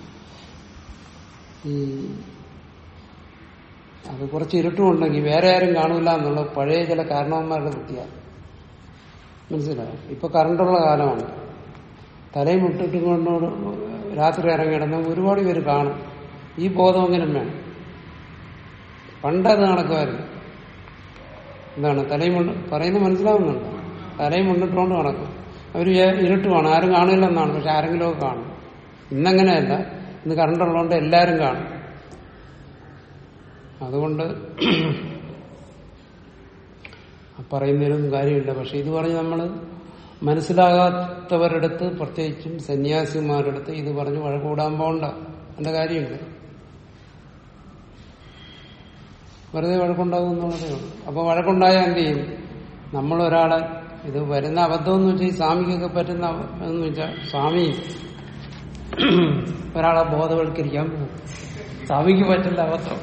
ഈ അത് കുറച്ച് ഇരുട്ടുമുണ്ടെങ്കിൽ വേറെ ആരും കാണൂല എന്നുള്ള പഴയ ചില കാരണവന്മാരുടെ ബുദ്ധിയാണ് മനസ്സിലായോ ഇപ്പൊ കറണ്ടുള്ള കാലമാണ് തലയും മുട്ടിട്ട് കൊണ്ടോട് രാത്രി ഇറങ്ങിയിടുന്ന ഒരുപാട് പേര് കാണും ഈ ബോധം എങ്ങനെ വേണം പണ്ടത് നടക്കുമായിരുന്നു എന്താണ് തലയും മുണ്ട് പറയുന്നത് മനസ്സിലാവുന്നുണ്ട് തലയും മുണ്ടിട്ടുകൊണ്ട് നടക്കും അവർ ഇരുട്ടുമാണ് ആരും കാണില്ലെന്നാണ് പക്ഷെ ആരെങ്കിലും ഒക്കെ കാണും ഇന്നങ്ങനെയല്ല ഇന്ന് കറണ്ടുള്ളതുകൊണ്ട് എല്ലാവരും കാണും അതുകൊണ്ട് ആ പറയുന്നതിനൊന്നും കാര്യമില്ല പക്ഷെ ഇത് പറഞ്ഞ് നമ്മൾ മനസ്സിലാകാത്തവരടുത്ത് പ്രത്യേകിച്ചും സന്യാസിമാരടുത്ത് ഇത് പറഞ്ഞ് വഴക്കൂടാൻ പോകണ്ട എന്റെ കാര്യമില്ല വെറുതെ വഴക്കുണ്ടാകും എന്നുള്ളതേ ഉള്ളൂ അപ്പൊ വഴക്കുണ്ടായാൽ എന്ത് ചെയ്യും നമ്മളൊരാളെ ഇത് വരുന്ന അബദ്ധം എന്ന് വെച്ചാൽ ഈ സ്വാമിക്കൊക്കെ പറ്റുന്ന അബ- എന്ന് വെച്ചാൽ സ്വാമി ഒരാളെ ബോധവൽക്കരിക്കാൻ പോകും സ്വാമിക്ക് പറ്റില്ല അബദ്ധം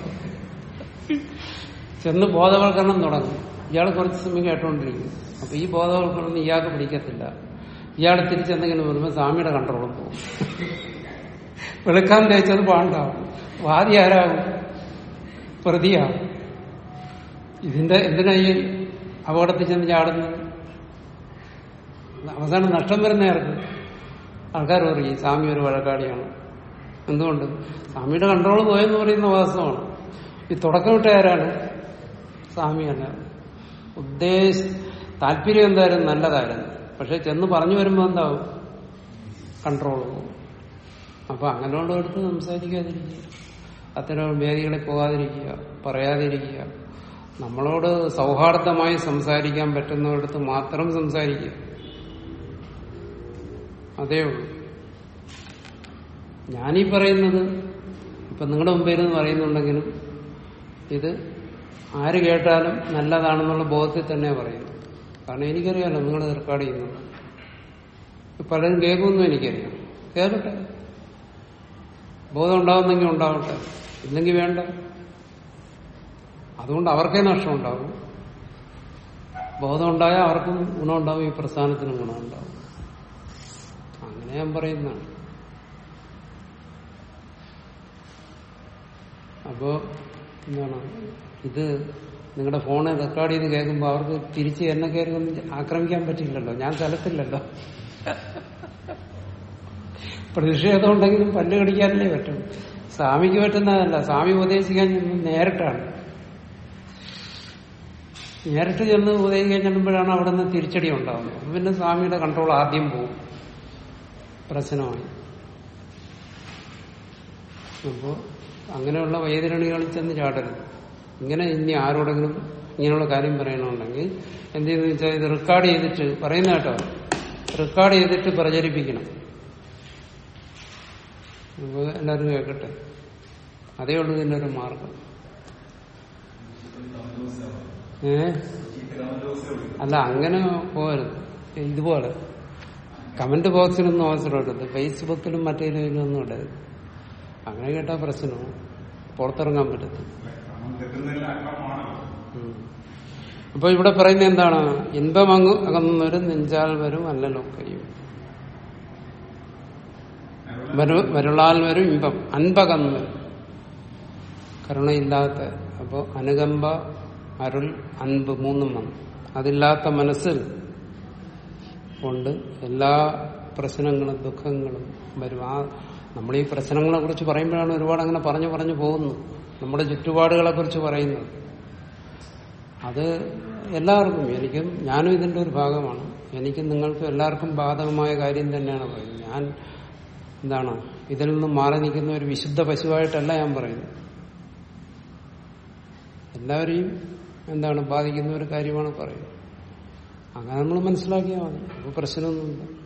ചെന്ന് ബോധവൽക്കരണം തുടങ്ങും ഇയാൾ കുറച്ച് സമയം കേട്ടോണ്ടിരിക്കും അപ്പൊ ഈ ബോധവൽക്കരണം ഇയാൾക്ക് പിടിക്കത്തില്ല ഇയാൾ തിരിച്ചെന്തെങ്കിലും വരുമ്പോൾ സ്വാമിയുടെ കൺട്രോളും പോകും വെളുക്കാൻ തേച്ചത് പാണ്ടാവും വാദി ആരാകും പ്രതിയാകും ഇതിന്റെ എന്തിനാ ഈ അപകടത്തിൽ ചെന്ന് ചാടുന്നത് അവസാനം നഷ്ടം വരുന്ന ആർക്ക് ആൾക്കാർ പറയും സ്വാമി ഒരു വഴക്കാടിയാണ് എന്തുകൊണ്ട് സ്വാമിയുടെ കൺട്രോൾ പോയെന്ന് പറയുന്ന വാസ്തവമാണ് ഈ തുടക്കമിട്ട ആരാണ് സ്വാമിയല്ല ഉദ്ദേശ താല്പര്യം എന്തായാലും നല്ലതായിരുന്നു പക്ഷെ ചെന്ന് പറഞ്ഞു വരുമ്പോൾ എന്താവും കൺട്രോൾ പോകും അപ്പൊ അങ്ങനെയുള്ളവർക്ക് സംസാരിക്കാതിരിക്കുക അത്തരം വേദികളിൽ പോകാതിരിക്കുക പറയാതിരിക്കുക നമ്മളോട് സൗഹാർദ്ദമായി സംസാരിക്കാൻ പറ്റുന്നിടത്ത് മാത്രം സംസാരിക്കുക അതേ ഉള്ളൂ ഞാനീ പറയുന്നത് ഇപ്പൊ നിങ്ങളുടെ മുമ്പിൽ നിന്ന് പറയുന്നുണ്ടെങ്കിലും ഇത് ആര് കേട്ടാലും നല്ലതാണെന്നുള്ള ബോധത്തിൽ തന്നെ പറയുന്നു കാരണം എനിക്കറിയാലോ നിങ്ങൾ റെക്കോർഡ് ചെയ്യുന്നത് പലരും കേൾക്കുമെന്നും എനിക്കറിയാം കേൾക്കട്ടെ ബോധം ഉണ്ടാവുന്നെങ്കിൽ ഉണ്ടാവട്ടെ ഇല്ലെങ്കിൽ വേണ്ട അതുകൊണ്ട് അവർക്കേ നഷ്ടം ഉണ്ടാവും ബോധം ഉണ്ടായാൽ അവർക്കും ഗുണമുണ്ടാവും ഈ പ്രസ്ഥാനത്തിനും ഗുണമുണ്ടാവും അങ്ങനെ ഞാൻ പറയുന്നതാണ് അപ്പോ എന്താണ് ഇത് നിങ്ങളുടെ ഫോണിൽ റെക്കോർഡ് ചെയ്ത് കേൾക്കുമ്പോൾ അവർക്ക് തിരിച്ച് എന്നെ കയറി ഒന്നും ആക്രമിക്കാൻ പറ്റില്ലല്ലോ ഞാൻ സ്ഥലത്തില്ലല്ലോ പ്രതിഷേധം ഉണ്ടെങ്കിലും പല്ല് കടിക്കാനല്ലേ പറ്റും സ്വാമിക്ക് പറ്റുന്നതല്ല സ്വാമി ഉപദേശിക്കാൻ ചെന്ന് നേരിട്ടാണ് നേരിട്ട് ചെന്ന് ഉപദേശിക്കാൻ ചെല്ലുമ്പോഴാണ് അവിടെ നിന്ന് തിരിച്ചടി ഉണ്ടാകുന്നത് അപ്പൊ പിന്നെ സ്വാമിയുടെ കൺട്രോൾ ആദ്യം പോകും പ്രശ്നമായി അപ്പോ അങ്ങനെയുള്ള വൈതരണികളിൽ ചെന്ന് ചാടരുത് ഇങ്ങനെ ഇനി ആരോടെങ്കിലും ഇങ്ങനെയുള്ള കാര്യം പറയണമെന്നുണ്ടെങ്കിൽ എന്ത് ചെയ്യുന്ന വെച്ചാൽ ഇത് റെക്കോർഡ് ചെയ്തിട്ട് പറയുന്ന കേട്ടോ റെക്കോർഡ് ചെയ്തിട്ട് പ്രചരിപ്പിക്കണം അപ്പൊ എല്ലാവരും കേൾക്കട്ടെ അതേ ഉള്ളൂ ഇതിന്റെ ഒരു മാർഗം ഏ അല്ല അങ്ങനെ പോകരുത് ഇതുപോലെ കമന്റ് ബോക്സിലൊന്നും അവസരം ഇടരുത് ഫേസ്ബുക്കിലും മറ്റേതിലും ഒന്നും ഇടരുത് അങ്ങനെ കേട്ടാ പ്രശ്നമാണ് പുറത്തിറങ്ങാൻ പറ്റത്തില്ല നമ്മൾ കിട്ടുന്നില്ല അല്പമാണല്ലോ ഉം. അപ്പൊ ഇവിടെ പറയുന്നത് എന്താണ് ഇൻപം അങ്ങ് അകന്നവരും നെഞ്ചാൽ വരും അല്ലലൊക്കെയും വരു- വരുളാൽ വരും ഇമ്പം അൻപകന്നു വരും കരുണയില്ലാത്ത അപ്പോ അനുകമ്പ അരുൾ അൻപ് മൂന്നും വന്നു അതില്ലാത്ത മനസ്സിൽ കൊണ്ട് എല്ലാ പ്രശ്നങ്ങളും ദുഃഖങ്ങളും വരും ആ നമ്മൾ ഈ പ്രശ്നങ്ങളെ കുറിച്ച് പറയുമ്പോഴാണ് ഒരുപാട് അങ്ങനെ പറഞ്ഞു പറഞ്ഞു പോകുന്നത് നമ്മുടെ ചുറ്റുപാടുകളെ കുറിച്ച് പറയുന്നത് അത് എല്ലാവർക്കും എനിക്കും ഞാനും ഇതിന്റെ ഒരു ഭാഗമാണ് എനിക്കും നിങ്ങൾക്കും എല്ലാവർക്കും ബാധകമായ കാര്യം തന്നെയാണ് പറയുന്നത് ഞാൻ എന്താണ് ഇതിൽ നിന്നും മാറി നിൽക്കുന്ന ഒരു വിശുദ്ധ പശുവായിട്ടല്ല ഞാൻ പറയുന്നത് എല്ലാവരെയും എന്താണ് ബാധിക്കുന്ന ഒരു കാര്യമാണ് പറയുന്നത് അങ്ങനെ നമ്മൾ മനസ്സിലാക്കിയാൽ മതി അപ്പോൾ പ്രശ്നമൊന്നുമില്ല